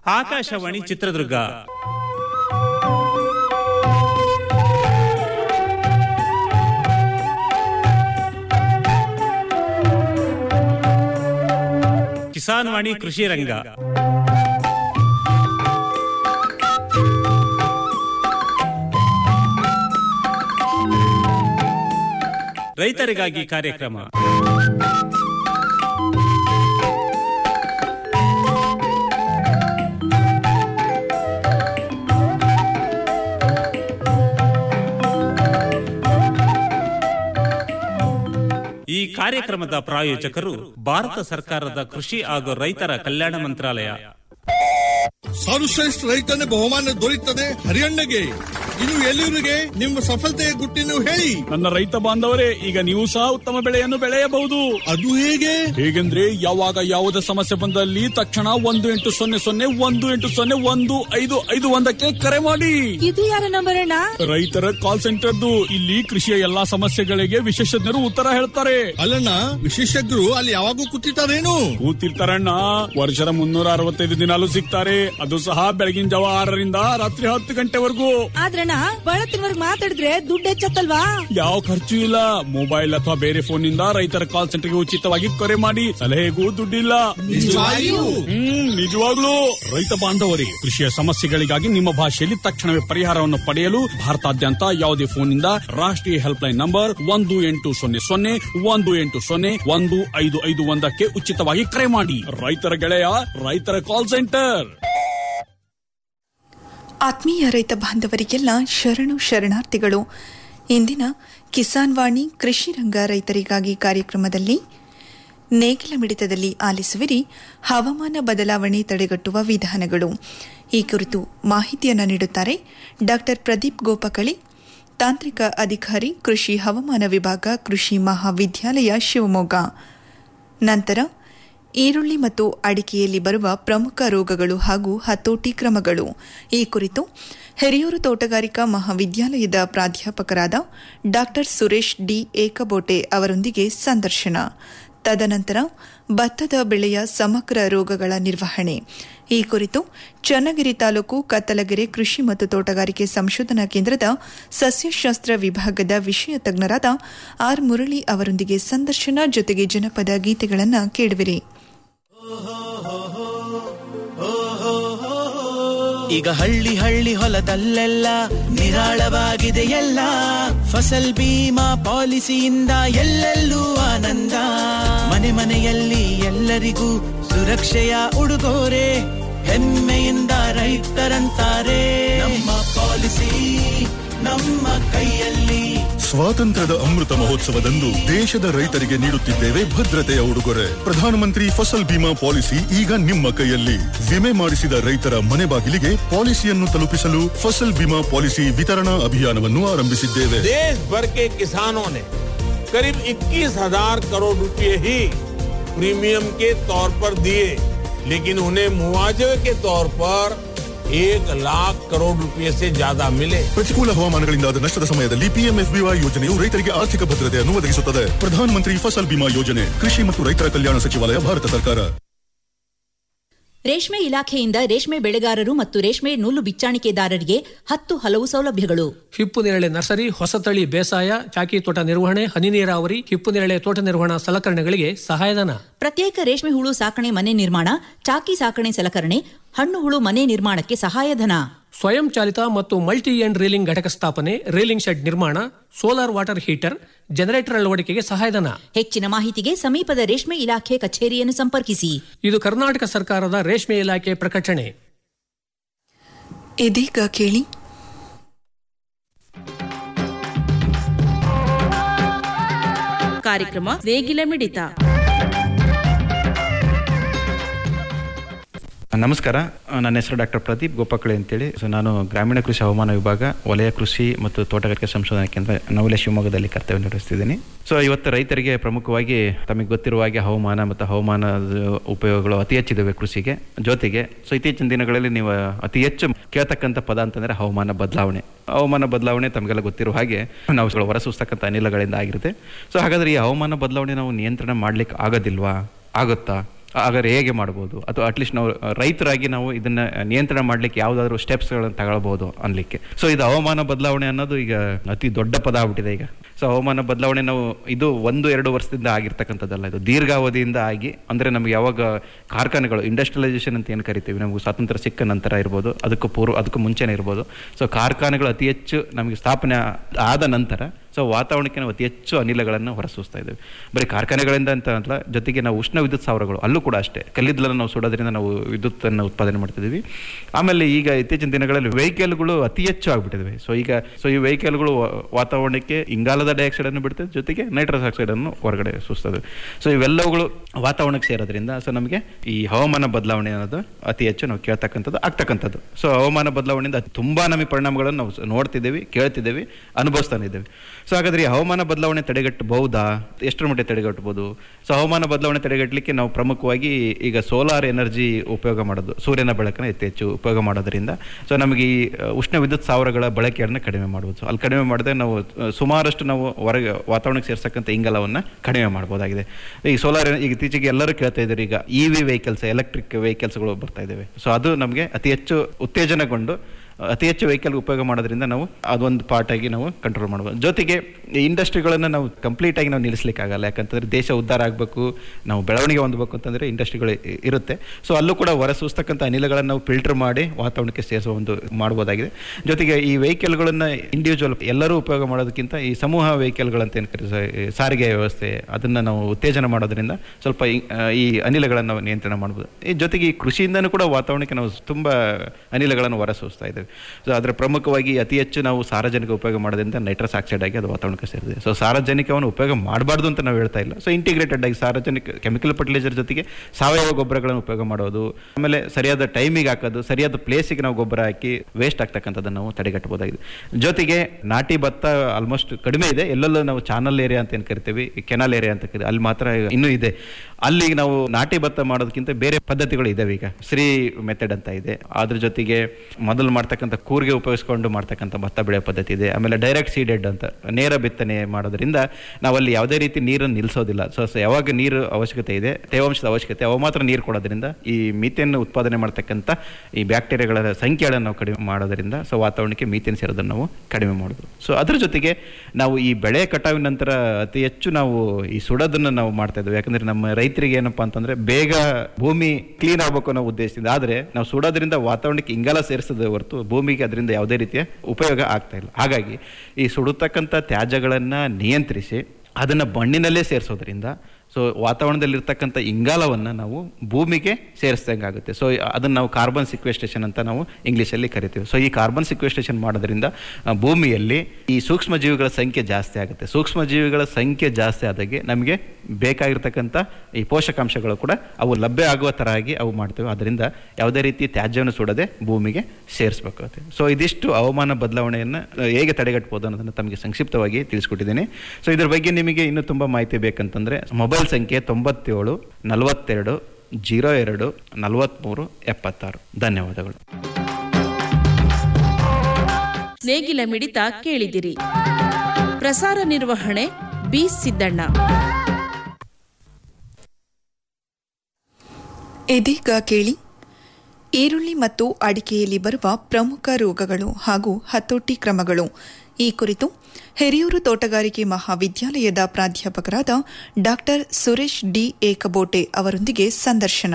ಆಕಾಶವಾಣಿ ಚಿತ್ರದುರ್ಗ ಕಿಸಾನ್ ವಾಣಿ ಕೃಷಿ ರಂಗ ರೈತರಿಗಾಗಿ ಕಾರ್ಯಕ್ರಮ ಈ ಕಾರ್ಯಕ್ರಮದ ಪ್ರಾಯೋಜಕರು ಭಾರತ ಸರ್ಕಾರದ ಕೃಷಿ ಹಾಗೂ ರೈತರ ಕಲ್ಯಾಣ ಮಂತ್ರಾಲಯ ಸರ್ವಶ್ರೇಷ್ಠ ರೈತನ ಬಹುಮಾನ ದೊರೆಯುತ್ತದೆ ಹರಿಯಣ್ಣಗೆ ಇನ್ನು ಎಲ್ಲಿವರಿಗೆ ನಿಮ್ಮ ಸಫಲತೆಯ ಗುಟ್ಟಿನ ಹೇಳಿ ನನ್ನ ರೈತ ಬಾಂಧವರೇ ಈಗ ನೀವು ಸಹ ಉತ್ತಮ ಬೆಳೆಯನ್ನು ಬೆಳೆಯಬಹುದು ಅದು ಹೇಗೆ ಹೇಗೆಂದ್ರೆ ಯಾವಾಗ ಯಾವುದೇ ಸಮಸ್ಯೆ ಬಂದಲ್ಲಿ ತಕ್ಷಣ ಒಂದು ಎಂಟು ಸೊನ್ನೆ ಸೊನ್ನೆ ಒಂದು ಎಂಟು ಸೊನ್ನೆ ಒಂದು ಐದು ಐದು ಒಂದಕ್ಕೆ ಕರೆ ಮಾಡಿ ಇದು ಯಾರ ನಂಬರ್ ಅಣ್ಣ ರೈತರ ಕಾಲ್ ಸೆಂಟರ್ದು ಇಲ್ಲಿ ಕೃಷಿಯ ಎಲ್ಲಾ ಸಮಸ್ಯೆಗಳಿಗೆ ವಿಶೇಷಜ್ಞರು ಉತ್ತರ ಹೇಳ್ತಾರೆ ಅಲ್ಲಣ್ಣ ವಿಶೇಷಜ್ಞರು ಅಲ್ಲಿ ಯಾವಾಗೂ ಕೂತಿರ್ತಾರೇನು ಕೂತಿರ್ತಾರಣ್ಣ ವರ್ಷದ ಮುನ್ನೂರ ಅರವತ್ತೈದು ದಿನಾಲು ಸಿಗ್ತಾರೆ ಅದು ಸಹ ಬೆಳಗಿನ ಜಾವ ಆರರಿಂದ ರಾತ್ರಿ ಹತ್ತು ಗಂಟೆವರೆಗೂ ಆದ್ರಣ್ಣ ಬಹಳ ತಿನ್ವರ್ಗ್ ಮಾತಾಡಿದ್ರೆ ದುಡ್ಡು ಹೆಚ್ಚತ್ತಲ್ವಾ ಯಾವ ಖರ್ಚು ಇಲ್ಲ ಮೊಬೈಲ್ ಅಥವಾ ಬೇರೆ ಫೋನ್ ನಿಂದ ರೈತರ ಕಾಲ್ ಸೆಂಟರ್ಗೆ ಉಚಿತವಾಗಿ ಕರೆ ಮಾಡಿ ಸಲಹೆಗೂ ದುಡ್ಡಿಲ್ಲ ನಿಜವಾಗಿಯೂ? ಹ್ಮ್ ನಿಜವಾಗ್ಲೂ ರೈತ ಬಾಂಧವರಿಗೆ ಕೃಷಿಯ ಸಮಸ್ಯೆಗಳಿಗಾಗಿ ನಿಮ್ಮ ಭಾಷೆಯಲ್ಲಿ ತಕ್ಷಣವೇ ಪರಿಹಾರವನ್ನು ಪಡೆಯಲು ಭಾರತಾದ್ಯಂತ ಯಾವುದೇ ಫೋನ್ನಿಂದ ರಾಷ್ಟ್ರೀಯ ಹೆಲ್ಪ್ ಲೈನ್ ನಂಬರ್ ಒಂದು ಎಂಟು ಸೊನ್ನೆ ಸೊನ್ನೆ ಒಂದು ಎಂಟು ಸೊನ್ನೆ ಒಂದು ಐದು ಐದು ಒಂದಕ್ಕೆ ಉಚಿತವಾಗಿ ಕರೆ ಮಾಡಿ ರೈತರ ಗೆಳೆಯ ರೈತರ ಕಾಲ್ ಸೆಂಟರ್ ಆತ್ಮೀಯ ರೈತ ಬಾಂಧವರಿಗೆಲ್ಲ ಶರಣು ಶರಣಾರ್ಥಿಗಳು ಇಂದಿನ ಕಿಸಾನ್ ವಾಣಿ ಕೃಷಿ ರಂಗ ರೈತರಿಗಾಗಿ ಕಾರ್ಯಕ್ರಮದಲ್ಲಿ ನೇಗಿಲ ಮಿಡಿತದಲ್ಲಿ ಆಲಿಸುವಿರಿ ಹವಾಮಾನ ಬದಲಾವಣೆ ತಡೆಗಟ್ಟುವ ವಿಧಾನಗಳು ಈ ಕುರಿತು ಮಾಹಿತಿಯನ್ನು ನೀಡುತ್ತಾರೆ ಡಾಕ್ಟರ್ ಪ್ರದೀಪ್ ಗೋಪಕಳಿ ತಾಂತ್ರಿಕ ಅಧಿಕಾರಿ ಕೃಷಿ ಹವಾಮಾನ ವಿಭಾಗ ಕೃಷಿ ಮಹಾವಿದ್ಯಾಲಯ ಶಿವಮೊಗ್ಗ ನಂತರ ಈರುಳ್ಳಿ ಮತ್ತು ಅಡಿಕೆಯಲ್ಲಿ ಬರುವ ಪ್ರಮುಖ ರೋಗಗಳು ಹಾಗೂ ಹತೋಟಿ ಕ್ರಮಗಳು ಈ ಕುರಿತು ಹಿರಿಯೂರು ತೋಟಗಾರಿಕಾ ಮಹಾವಿದ್ಯಾಲಯದ ಪ್ರಾಧ್ಯಾಪಕರಾದ ಡಾಕ್ಟರ್ ಸುರೇಶ್ ಡಿ ಏಕಬೋಟೆ ಅವರೊಂದಿಗೆ ಸಂದರ್ಶನ ತದನಂತರ ಭತ್ತದ ಬೆಳೆಯ ಸಮಗ್ರ ರೋಗಗಳ ನಿರ್ವಹಣೆ ಈ ಕುರಿತು ಚನ್ನಗಿರಿ ತಾಲೂಕು ಕತ್ತಲಗೆರೆ ಕೃಷಿ ಮತ್ತು ತೋಟಗಾರಿಕೆ ಸಂಶೋಧನಾ ಕೇಂದ್ರದ ಸಸ್ಯಶಾಸ್ತ್ರ ವಿಭಾಗದ ವಿಷಯ ತಜ್ಞರಾದ ಆರ್ ಮುರಳಿ ಅವರೊಂದಿಗೆ ಸಂದರ್ಶನ ಜೊತೆಗೆ ಜನಪದ ಗೀತೆಗಳನ್ನು ಕೇಳುವಿರಿ ಈಗ ಹಳ್ಳಿ ಹಳ್ಳಿ ಹೊಲದಲ್ಲೆಲ್ಲ ನಿರಾಳವಾಗಿದೆ ಎಲ್ಲ ಫಸಲ್ ಬೀಮಾ ಪಾಲಿಸಿಯಿಂದ ಎಲ್ಲೆಲ್ಲೂ ಆನಂದ ಮನೆ ಮನೆಯಲ್ಲಿ ಎಲ್ಲರಿಗೂ ಸುರಕ್ಷೆಯ ಉಡುಗೊರೆ ಹೆಮ್ಮೆಯಿಂದ ರೈತರಂತಾರೆ ನಮ್ಮ ಪಾಲಿಸಿ ನಮ್ಮ ಕೈಯಲ್ಲಿ ಸ್ವಾತಂತ್ರ್ಯದ ಅಮೃತ ಮಹೋತ್ಸವದಂದು ದೇಶದ ರೈತರಿಗೆ ನೀಡುತ್ತಿದ್ದೇವೆ ಭದ್ರತೆಯ ಉಡುಗೊರೆ ಪ್ರಧಾನಮಂತ್ರಿ ಫಸಲ್ ಬಿಮಾ ಪಾಲಿಸಿ ಈಗ ನಿಮ್ಮ ಕೈಯಲ್ಲಿ ವಿಮೆ ಮಾಡಿಸಿದ ರೈತರ ಮನೆ ಬಾಗಿಲಿಗೆ ಪಾಲಿಸಿಯನ್ನು ತಲುಪಿಸಲು ಫಸಲ್ ಬಿಮಾ ಪಾಲಿಸಿ ವಿತರಣಾ ಅಭಿಯಾನವನ್ನು ಆರಂಭಿಸಿದ್ದೇವೆ देश भर के किसानों ने करीब 21,000 करोड़ रुपए ही प्रीमियम के तौर पर दिए लेकिन उन्हें मुआवजे के तौर पर एक लाख करोड़ रुपए से ज्यादा मिले ಪ್ರತಿಕೂಲ ಹವಾಮಾನಗಳಿಂದಾದ ನಷ್ಟದ ಸಮಯದಲ್ಲಿ ಪಿಎಂಎಫ್ಬಿವೈ ಯೋಜನೆಯು ರೈತರಿಗೆ ಆರ್ಥಿಕ ಭದ್ರತೆಯನ್ನು ಒದಗಿಸುತ್ತದೆ ಪ್ರಧಾನಮಂತ್ರಿ ಫಸಲ್ ಬಿಮಾ ಯೋಜನೆ ಕೃಷಿ ಮತ್ತು ರೈತರ ಕಲ್ಯಾಣ ಸಚಿವಾಲಯ ಭಾರತ ಸರ್ಕಾರ ರೇಷ್ಮೆ ಇಲಾಖೆಯಿಂದ ರೇಷ್ಮೆ ಬೆಳೆಗಾರರು ಮತ್ತು ರೇಷ್ಮೆ ನೂಲು ಬಿಚ್ಚಾಣಿಕೆದಾರರಿಗೆ ಹತ್ತು ಹಲವು ಸೌಲಭ್ಯಗಳು ಹಿಪ್ಪು ನೇರಳೆ ನರ್ಸರಿ ಹೊಸತಳಿ ಬೇಸಾಯ ಚಾಕಿ ತೋಟ ನಿರ್ವಹಣೆ ಹನಿ ನೀರಾವರಿ ಹಿಪ್ಪು ನೇರಳೆ ತೋಟ ನಿರ್ವಹಣಾ ಸಲಕರಣೆಗಳಿಗೆ ಸಹಾಯಧನ ಪ್ರತ್ಯೇಕ ರೇಷ್ಮೆ ಹುಳು ಸಾಕಣೆ ಮನೆ ನಿರ್ಮಾಣ ಚಾಕಿ ಸಾಕಣೆ ಸಲಕರಣೆ ಹಣ್ಣು ಹುಳು ಮನೆ ನಿರ್ಮಾಣಕ್ಕೆ ಸಹಾಯಧನ ಸ್ವಯಂ ಚಾಲಿತ ಮತ್ತು ಮಲ್ಟಿ ಎಂಡ್ ರೀಲಿಂಗ್ ಘಟಕ ಸ್ಥಾಪನೆ ರೀಲಿಂಗ್ ಶೆಡ್ ನಿರ್ಮಾಣ ಸೋಲಾರ್ ವಾಟರ್ ಹೀಟರ್ ಜನರೇಟರ್ ಅಳವಡಿಕೆಗೆ ಸಹಾಯಧನ ಹೆಚ್ಚಿನ ಮಾಹಿತಿಗೆ ಸಮೀಪದ ರೇಷ್ಮೆ ಇಲಾಖೆ ಕಚೇರಿಯನ್ನು ಸಂಪರ್ಕಿಸಿ ಇದು ಕರ್ನಾಟಕ ಸರ್ಕಾರದ ರೇಷ್ಮೆ ಇಲಾಖೆ ಪ್ರಕಟಣೆ ಇದೀಗ ಕೇಳಿ ಕಾರ್ಯಕ್ರಮ ನೇಗಿಲ ಮಿಡಿತ ನಮಸ್ಕಾರ ನನ್ನ ಹೆಸರು ಡಾಕ್ಟರ್ ಪ್ರದೀಪ್ ಗೋಪಕಳೆ ಅಂತೇಳಿ ಸೊ ನಾನು ಗ್ರಾಮೀಣ ಕೃಷಿ ಹವಾಮಾನ ವಿಭಾಗ ವಲಯ ಕೃಷಿ ಮತ್ತು ತೋಟಗಾರಿಕೆ ಸಂಶೋಧನಾ ಕೇಂದ್ರ ನವಲೆ ಶಿವಮೊಗ್ಗದಲ್ಲಿ ಕರ್ತವ್ಯ ನಿರ್ವಹಿಸ್ತಿದ್ದೀನಿ ಸೊ ಇವತ್ತು ರೈತರಿಗೆ ಪ್ರಮುಖವಾಗಿ ತಮಗೆ ಗೊತ್ತಿರುವ ಹಾಗೆ ಹವಾಮಾನ ಮತ್ತು ಹವಾಮಾನದ ಉಪಯೋಗಗಳು ಅತಿ ಹೆಚ್ಚಿದ್ದಾವೆ ಕೃಷಿಗೆ ಜೊತೆಗೆ ಸೊ ಇತ್ತೀಚಿನ ದಿನಗಳಲ್ಲಿ ನೀವು ಅತಿ ಹೆಚ್ಚು ಕೇಳ್ತಕ್ಕಂಥ ಪದ ಅಂತಂದರೆ ಹವಾಮಾನ ಬದಲಾವಣೆ ಹವಾಮಾನ ಬದಲಾವಣೆ ತಮಗೆಲ್ಲ ಗೊತ್ತಿರುವ ಹಾಗೆ ನಾವು ಹೊರಸೂಸ್ತಕ್ಕಂಥ ಅನಿಲಗಳಿಂದ ಆಗಿರುತ್ತೆ ಸೊ ಹಾಗಾದರೆ ಈ ಹವಾಮಾನ ಬದಲಾವಣೆ ನಾವು ನಿಯಂತ್ರಣ ಮಾಡ್ಲಿಕ್ಕೆ ಆಗೋದಿಲ್ವಾ ಆಗುತ್ತಾ ಹಾಗಾದ್ರೆ ಹೇಗೆ ಮಾಡ್ಬೋದು ಅಥವಾ ಅಟ್ಲೀಸ್ಟ್ ನಾವು ರೈತರಾಗಿ ನಾವು ಇದನ್ನ ನಿಯಂತ್ರಣ ಮಾಡ್ಲಿಕ್ಕೆ ಯಾವ್ದಾದ್ರು ಸ್ಟೆಪ್ಸ್ಗಳನ್ನು ತಗೊಳ್ಬಹುದು ಅನ್ಲಿಕ್ಕೆ ಸೊ ಇದು ಹವಾಮಾನ ಬದಲಾವಣೆ ಅನ್ನೋದು ಈಗ ಅತಿ ದೊಡ್ಡ ಪದ ಆಗ್ಬಿಟ್ಟಿದೆ ಈಗ ಸೊ ಹವಾಮಾನ ಬದಲಾವಣೆ ನಾವು ಇದು ಒಂದು ಎರಡು ವರ್ಷದಿಂದ ಆಗಿರ್ತಕ್ಕಂಥದ್ದಲ್ಲ ಇದು ದೀರ್ಘಾವಧಿಯಿಂದ ಆಗಿ ಅಂದ್ರೆ ನಮ್ಗೆ ಯಾವಾಗ ಕಾರ್ಖಾನೆಗಳು ಇಂಡಸ್ಟ್ರಿಯಲೈಸೇಷನ್ ಅಂತ ಏನು ಕರಿತೀವಿ ನಮಗೆ ಸ್ವಾತಂತ್ರ್ಯ ಸಿಕ್ಕ ನಂತರ ಇರ್ಬೋದು ಅದಕ್ಕೂ ಪೂರ್ವ ಅದಕ್ಕೂ ಮುಂಚೆನೇ ಇರ್ಬೋದು ಸೊ ಕಾರ್ಖಾನೆಗಳು ಅತಿ ಹೆಚ್ಚು ನಮಗೆ ಸ್ಥಾಪನೆ ಆದ ನಂತರ ಸೊ ವಾತಾವರಣಕ್ಕೆ ನಾವು ಅತಿ ಹೆಚ್ಚು ಅನಿಲಗಳನ್ನು ಹೊರಸೂಸ್ತಾ ಇದ್ದೇವೆ ಬರೀ ಕಾರ್ಖಾನೆಗಳಿಂದ ಅಂತ ಅಲ್ಲ ಜೊತೆಗೆ ನಾವು ಉಷ್ಣ ವಿದ್ಯುತ್ ಸಾವಿರಗಳು ಅಲ್ಲೂ ಕೂಡ ಅಷ್ಟೇ ಕಲ್ಲಿದ್ದಲನ್ನು ನಾವು ಸುಡೋದ್ರಿಂದ ನಾವು ವಿದ್ಯುತ್ತನ್ನು ಉತ್ಪಾದನೆ ಮಾಡ್ತಿದ್ದೀವಿ ಆಮೇಲೆ ಈಗ ಇತ್ತೀಚಿನ ದಿನಗಳಲ್ಲಿ ವೆಹಿಕಲ್ಗಳು ಅತಿ ಹೆಚ್ಚು ಆಗ್ಬಿಟ್ಟಿವೆ ಸೊ ಈಗ ಸೊ ಈ ವೆಹಿಕಲ್ಗಳು ವಾತಾವರಣಕ್ಕೆ ಇಂಗಾಲದ ಡೈಆಕ್ಸೈಡ್ ಅನ್ನು ಬಿಡ್ತದೆ ಜೊತೆಗೆ ನೈಟ್ರಸ್ ಆಕ್ಸೈಡ್ ಅನ್ನು ಹೊರಗಡೆ ಸೂಸ್ತದೆ ಸೊ ಇವೆಲ್ಲವುಗಳು ವಾತಾವರಣಕ್ಕೆ ಸೇರೋದ್ರಿಂದ ಸೊ ನಮಗೆ ಈ ಹವಾಮಾನ ಬದಲಾವಣೆ ಅನ್ನೋದು ಅತಿ ಹೆಚ್ಚು ನಾವು ಕೇಳ್ತಕ್ಕಂಥದ್ದು ಆಗ್ತಕ್ಕಂಥದ್ದು ಸೊ ಹವಾಮಾನ ಬದಲಾವಣೆಯಿಂದ ತುಂಬಾ ನಮಗೆ ಪರಿಣಾಮಗಳನ್ನು ನಾವು ನೋಡ್ತಿದ್ದೇವೆ ಕೇಳ್ತಿದ್ದೇವೆ ಅನುಭವಿಸ್ತಾನೆ ಇದ್ದೇವೆ ಸೊ ಹಾಗಾದ್ರೆ ಈ ಹವಾಮಾನ ಬದಲಾವಣೆ ತಡೆಗಟ್ಟಬಹುದಾ ಎಷ್ಟರ ಮಟ್ಟಿಗೆ ತಡೆಗಟ್ಟಬಹುದು ಸೊ ಹವಾಮಾನ ಬದಲಾವಣೆ ತಡೆಗಟ್ಟಲಿಕ್ಕೆ ನಾವು ಪ್ರಮುಖವಾಗಿ ಈಗ ಸೋಲಾರ್ ಎನರ್ಜಿ ಉಪಯೋಗ ಮಾಡೋದು ಸೂರ್ಯನ ಬೆಳಕನ್ನು ಅತಿ ಹೆಚ್ಚು ಉಪಯೋಗ ಮಾಡೋದ್ರಿಂದ ಸೊ ನಮಗೆ ಈ ಅಹ್, ಉಷ್ಣ ವಿದ್ಯುತ್ ಸಾವಿರಗಳ ಬಳಕೆಯನ್ನು ಕಡಿಮೆ ಮಾಡ್ಬೋದು ಅಲ್ಲಿ ಕಡಿಮೆ ಮಾಡಿದ್ರೆ ನಾವು ಅಹ್, ಸುಮಾರಷ್ಟು ನಾವು ಹೊರಗೆ ವಾತಾವರಣಕ್ಕೆ ಸೇರ್ಸಕ್ಕಂಥ ಇಂಗಾಲವನ್ನು ಕಡಿಮೆ ಮಾಡ್ಬೋದಾಗಿದೆ ಈ ಸೋಲಾರ್ ಈಗ ಇತ್ತೀಚೆಗೆ ಎಲ್ಲರೂ ಕೇಳ್ತಾ ಇದ್ದಾರೆ ಈಗ ಇ ವಿ ವೆಹಿಕಲ್ಸ್ ಎಲೆಕ್ಟ್ರಿಕ್ ವೆಹಿಕಲ್ಸ್ಗಳು ಬರ್ತಾ ಇದ್ದಾವೆ ಸೊ ಅದು ನಮಗೆ ಅತಿ ಹೆಚ್ಚು ಉತ್ತೇಜನಗೊಂಡು ಅತಿ ಹೆಚ್ಚು ವೆಹಿಕಲ್ ಉಪಯೋಗ ಮಾಡೋದ್ರಿಂದ ನಾವು ಅದೊಂದು ಪಾರ್ಟ್ ಆಗಿ ನಾವು ಕಂಟ್ರೋಲ್ ಮಾಡ್ಬೋದು ಜೊತೆಗೆ ಈ ಇಂಡಸ್ಟ್ರಿಗಳನ್ನು ನಾವು ಕಂಪ್ಲೀಟ್ ಆಗಿ ನಾವು ನಿಲ್ಲಿಸ್ಲಿಕ್ಕಾಗಲ್ಲ ಯಾಕಂತಂದ್ರೆ ದೇಶ ಉದ್ಧಾರ ಆಗಬೇಕು ನಾವು ಬೆಳವಣಿಗೆ ಹೊಂದಬೇಕು ಅಂತಂದ್ರೆ ಇಂಡಸ್ಟ್ರಿಗಳು ಇ- ಇರುತ್ತೆ ಸೊ ಅಲ್ಲೂ ಕೂಡ ಹೊರಸೂಸ್ತಕ್ಕಂಥ ಅನಿಲಗಳನ್ನು ನಾವು ಫಿಲ್ಟರ್ ಮಾಡಿ ವಾತಾವರಣಕ್ಕೆ ಸೇರಿಸುವ ಒಂದು ಮಾಡ್ಬೋದಾಗಿದೆ ಜೊತೆಗೆ ಈ ವೆಹಿಕಲ್ಗಳನ್ನು ಇಂಡಿವಿಜುವಲ್ ಎಲ್ಲರೂ ಉಪಯೋಗ ಮಾಡೋದಕ್ಕಿಂತ ಈ ಸಮೂಹ ವೆಹಿಕಲ್ಗಳಂತ ಏನು ಕರೀತಾರೆ ಈ ಸಾರಿಗೆ ವ್ಯವಸ್ಥೆ ಅದನ್ನು ನಾವು ಉತ್ತೇಜನ ಮಾಡೋದ್ರಿಂದ ಸ್ವಲ್ಪ ಈ- ಆ, ಈ ಅನಿಲಗಳನ್ನು ನಾವು ನಿಯಂತ್ರಣ ಮಾಡ್ಬೋದು ಈ ಜೊತೆಗೆ ಈ ಕೃಷಿಯಿಂದನೂ ಕೂಡ ವಾತಾವರಣಕ್ಕೆ ನಾವು ತುಂಬ ಅನಿಲಗಳನ್ನು ಹೊರಸೂಸ್ತಾ ಇದ್ದೇವೆ ಸೊ ಅದರ ಪ್ರಮುಖವಾಗಿ ಅತಿ ಹೆಚ್ಚು ನಾವು ಸಾರ್ವಜನಿಕ ಉಪಯೋಗ ಮಾಡೋದ್ರಿಂದ ನೈಟ್ರಸ್ ಆಕ್ಸೈಡ್ ಆಗಿ ಅದು ವಾತಾವರಣಕ್ಕೆ ಸೇರಿದೆ ಸೊ ಸಾರ್ವಜನಿಕವನ್ನು ಉಪಯೋಗ ಮಾಡಬಾರ್ದು ಅಂತ ನಾವು ಹೇಳ್ತಾ ಇಲ್ಲ ಸೊ ಇಂಟಿಗ್ರೇಟೆಡ್ ಆಗಿ ಸಾರ್ವಜನಿಕ ಕೆಮಿಕಲ್ ಫರ್ಟಿಲೈಸರ್ ಜೊತೆಗೆ ಸಾವಯವ ಗೊಬ್ಬರಗಳನ್ನು ಉಪಯೋಗ ಮಾಡೋದು ಆಮೇಲೆ ಸರಿಯಾದ ಟೈಮಿಗೆ ಹಾಕೋದು ಸರಿಯಾದ ಪ್ಲೇಸಿಗೆ ನಾವು ಗೊಬ್ಬರ ಹಾಕಿ ವೇಸ್ಟ್ ಆಗ್ತಕ್ಕಂಥದ್ದನ್ನು ನಾವು ತಡೆಗಟ್ಟಬಹುದಾಗಿದೆ ಜೊತೆಗೆ ನಾಟಿ ಭತ್ತ ಆಲ್ಮೋಸ್ಟ್ ಕಡಿಮೆ ಇದೆ ಎಲ್ಲೆಲ್ಲೂ ನಾವು ಚಾನಲ್ ಏರಿಯಾ ಅಂತ ಏನು ಕರಿತೀವಿ ಕೆನಾಲ್ ಏರಿಯಾ ಅಂತ ಕರಿತೀವಿ ಅಲ್ಲಿ ಮಾತ್ರ ಇನ್ನೂ ಇದೆ ಅಲ್ಲಿ ನಾವು ನಾಟಿ ಭತ್ತ ಮಾಡೋದಕ್ಕಿಂತ ಬೇರೆ ಪದ್ಧತಿಗಳು ಇದಾವೆ ಈಗ ಶ್ರೀ ಮೆಥಡ್ ಅಂತ ಇದೆ ಅದ್ರ ಜೊತೆಗೆ ಮೊದಲು ಮಾಡ್ತಕ್ಕಂಥ ಕೂರ್ಗೆ ಉಪಯೋಗಿಸ್ಕೊಂಡು ಮಾಡ್ತಕ್ಕಂಥ ಭತ್ತ ಬೆಳೆಯೋ ಪದ್ಧತಿ ಇದೆ ಆಮೇಲೆ ಡೈರೆಕ್ಟ್ ಸೀಡೆಡ್ ಅಂತ ನೇರ ಬಿತ್ತನೆ ಮಾಡೋದ್ರಿಂದ ನಾವಲ್ಲಿ ಯಾವುದೇ ರೀತಿ ನೀರನ್ನು ನಿಲ್ಲಿಸೋದಿಲ್ಲ ಸೊ ಸೊ ಯಾವಾಗ ನೀರು ಅವಶ್ಯಕತೆ ಇದೆ ತೇವಾಂಶದ ಅವಶ್ಯಕತೆ ಅವ ಮಾತ್ರ ನೀರು ಕೊಡೋದ್ರಿಂದ ಈ ಮೀಥೇನ್ ಉತ್ಪಾದನೆ ಮಾಡ್ತಕ್ಕಂಥ ಈ ಬ್ಯಾಕ್ಟೀರಿಯಾಗಳ ಸಂಖ್ಯೆಗಳನ್ನು ನಾವು ಕಡಿಮೆ ಮಾಡೋದ್ರಿಂದ ಸೊ ವಾತಾವರಣಕ್ಕೆ ಮೀಥೇನ್ ಸೇರೋದನ್ನು ನಾವು ಕಡಿಮೆ ಮಾಡೋದು ಸೊ ಅದ್ರ ಜೊತೆಗೆ ನಾವು ಈ ಬೆಳೆ ಕಟಾವಿನ ನಂತರ ಅತಿ ಹೆಚ್ಚು ನಾವು ಈ ಸುಡೋದನ್ನು ನಾವು ಮಾಡ್ತಾ ಇದ್ದೇವೆ ಯಾಕಂದ್ರೆ ನಮ್ಮ ರೈತರಿಗೆ ಏನಪ್ಪಾ ಅಂತಂದ್ರೆ ಬೇಗ ಭೂಮಿ ಕ್ಲೀನ್ ಆಗಬೇಕು ಅನ್ನೋ ಉದ್ದೇಶದಿಂದ ಆದ್ರೆ ನಾವು ಸುಡೋದ್ರಿಂದ ವಾತಾವರಣಕ್ಕೆ ಇಂಗಾಲ ಸೇರಿಸೋದೇ ಹೊರತು ಭೂಮಿಗೆ ಅದರಿಂದ ಯಾವುದೇ ರೀತಿಯ ಉಪಯೋಗ ಆಗ್ತಾ ಇಲ್ಲ ಹಾಗಾಗಿ ಈ ಸುಡತಕ್ಕಂಥ ತ್ಯಾಜ್ಯಗಳನ್ನ ನಿಯಂತ್ರಿಸಿ ಅದನ್ನ ಮಣ್ಣಿನಲ್ಲೇ ಸೇರಿಸೋದ್ರಿಂದ ಸೊ ವಾತಾವರಣದಲ್ಲಿರ್ತಕ್ಕಂಥ ಇಂಗಾಲವನ್ನು ನಾವು ಭೂಮಿಗೆ ಸೇರಿಸ್ದಂಗೆ ಆಗುತ್ತೆ ಸೊ ಅದನ್ನು ನಾವು ಕಾರ್ಬನ್ ಸಿಕ್ವೆಸ್ಟೇಷನ್ ಅಂತ ನಾವು ಇಂಗ್ಲೀಷಲ್ಲಿ ಕರಿತೀವಿ ಸೊ ಈ ಕಾರ್ಬನ್ ಸಿಕ್ವೆಸ್ಟೇಷನ್ ಮಾಡೋದ್ರಿಂದ ಆ, ಭೂಮಿಯಲ್ಲಿ ಈ ಸೂಕ್ಷ್ಮ ಜೀವಿಗಳ ಸಂಖ್ಯೆ ಜಾಸ್ತಿ ಆಗುತ್ತೆ ಸೂಕ್ಷ್ಮ ಜೀವಿಗಳ ಸಂಖ್ಯೆ ಜಾಸ್ತಿ ಆದಾಗೆ ನಮಗೆ ಬೇಕಾಗಿರ್ತಕ್ಕಂಥ ಈ ಪೋಷಕಾಂಶಗಳು ಕೂಡ ಅವು ಲಭ್ಯ ಆಗುವ ಥರ ಆಗಿ ಅವು ಮಾಡ್ತೇವೆ ಅದರಿಂದ ಯಾವುದೇ ರೀತಿ ತ್ಯಾಜ್ಯವನ್ನು ಸುಡದೆ ಭೂಮಿಗೆ ಸೇರಿಸಬೇಕಾಗುತ್ತೆ ಸೊ ಇದಿಷ್ಟು ಹವಾಮಾನ ಬದಲಾವಣೆಯನ್ನು ಆ, ಹೇಗೆ ತಡೆಗಟ್ಟಬಹುದು ಅನ್ನೋದನ್ನು ತಮಗೆ ಸಂಕ್ಷಿಪ್ತವಾಗಿ ತಿಳಿಸ್ಕೊಟ್ಟಿದ್ದೀನಿ ಸೊ ಇದ್ರ ಬಗ್ಗೆ ನಿಮಗೆ ಇನ್ನೂ ತುಂಬ ಮಾಹಿತಿ ಬೇಕಂತಂದ್ರೆ ಮೊಬೈಲ್ ಸಂಖ್ಯೆ ತೊಂಬತ್ತೇಳು ನಲವತ್ತೆರಡು ಜೀರೋ ಎರಡು ನಲವತ್ತ್ಮೂರು ಎಪ್ಪತ್ತಾರು ಧನ್ಯವಾದಗಳು ನೇಗಿಲ ಮಿಡಿತ ಕೇಳಿದಿರಿ ಪ್ರಸಾರ ನಿರ್ವಹಣೆ ಬಿ ಸಿದ್ದಣ್ಣ ಇದೀಗ ಕೇಳಿ ಈರುಳ್ಳಿ ಮತ್ತು ಅಡಿಕೆಯಲ್ಲಿ ಬರುವ ಪ್ರಮುಖ ರೋಗಗಳು ಹಾಗೂ ಹತೋಟಿ ಕ್ರಮಗಳು ಈ ಕುರಿತು ಹಿರಿಯೂರು ತೋಟಗಾರಿಕೆ ಮಹಾವಿದ್ಯಾಲಯದ ಪ್ರಾಧ್ಯಾಪಕರಾದ ಡಾಕ್ಟರ್ ಸುರೇಶ್ ಡಿ ಏಕಬೋಟೆ ಅವರೊಂದಿಗೆ ಸಂದರ್ಶನ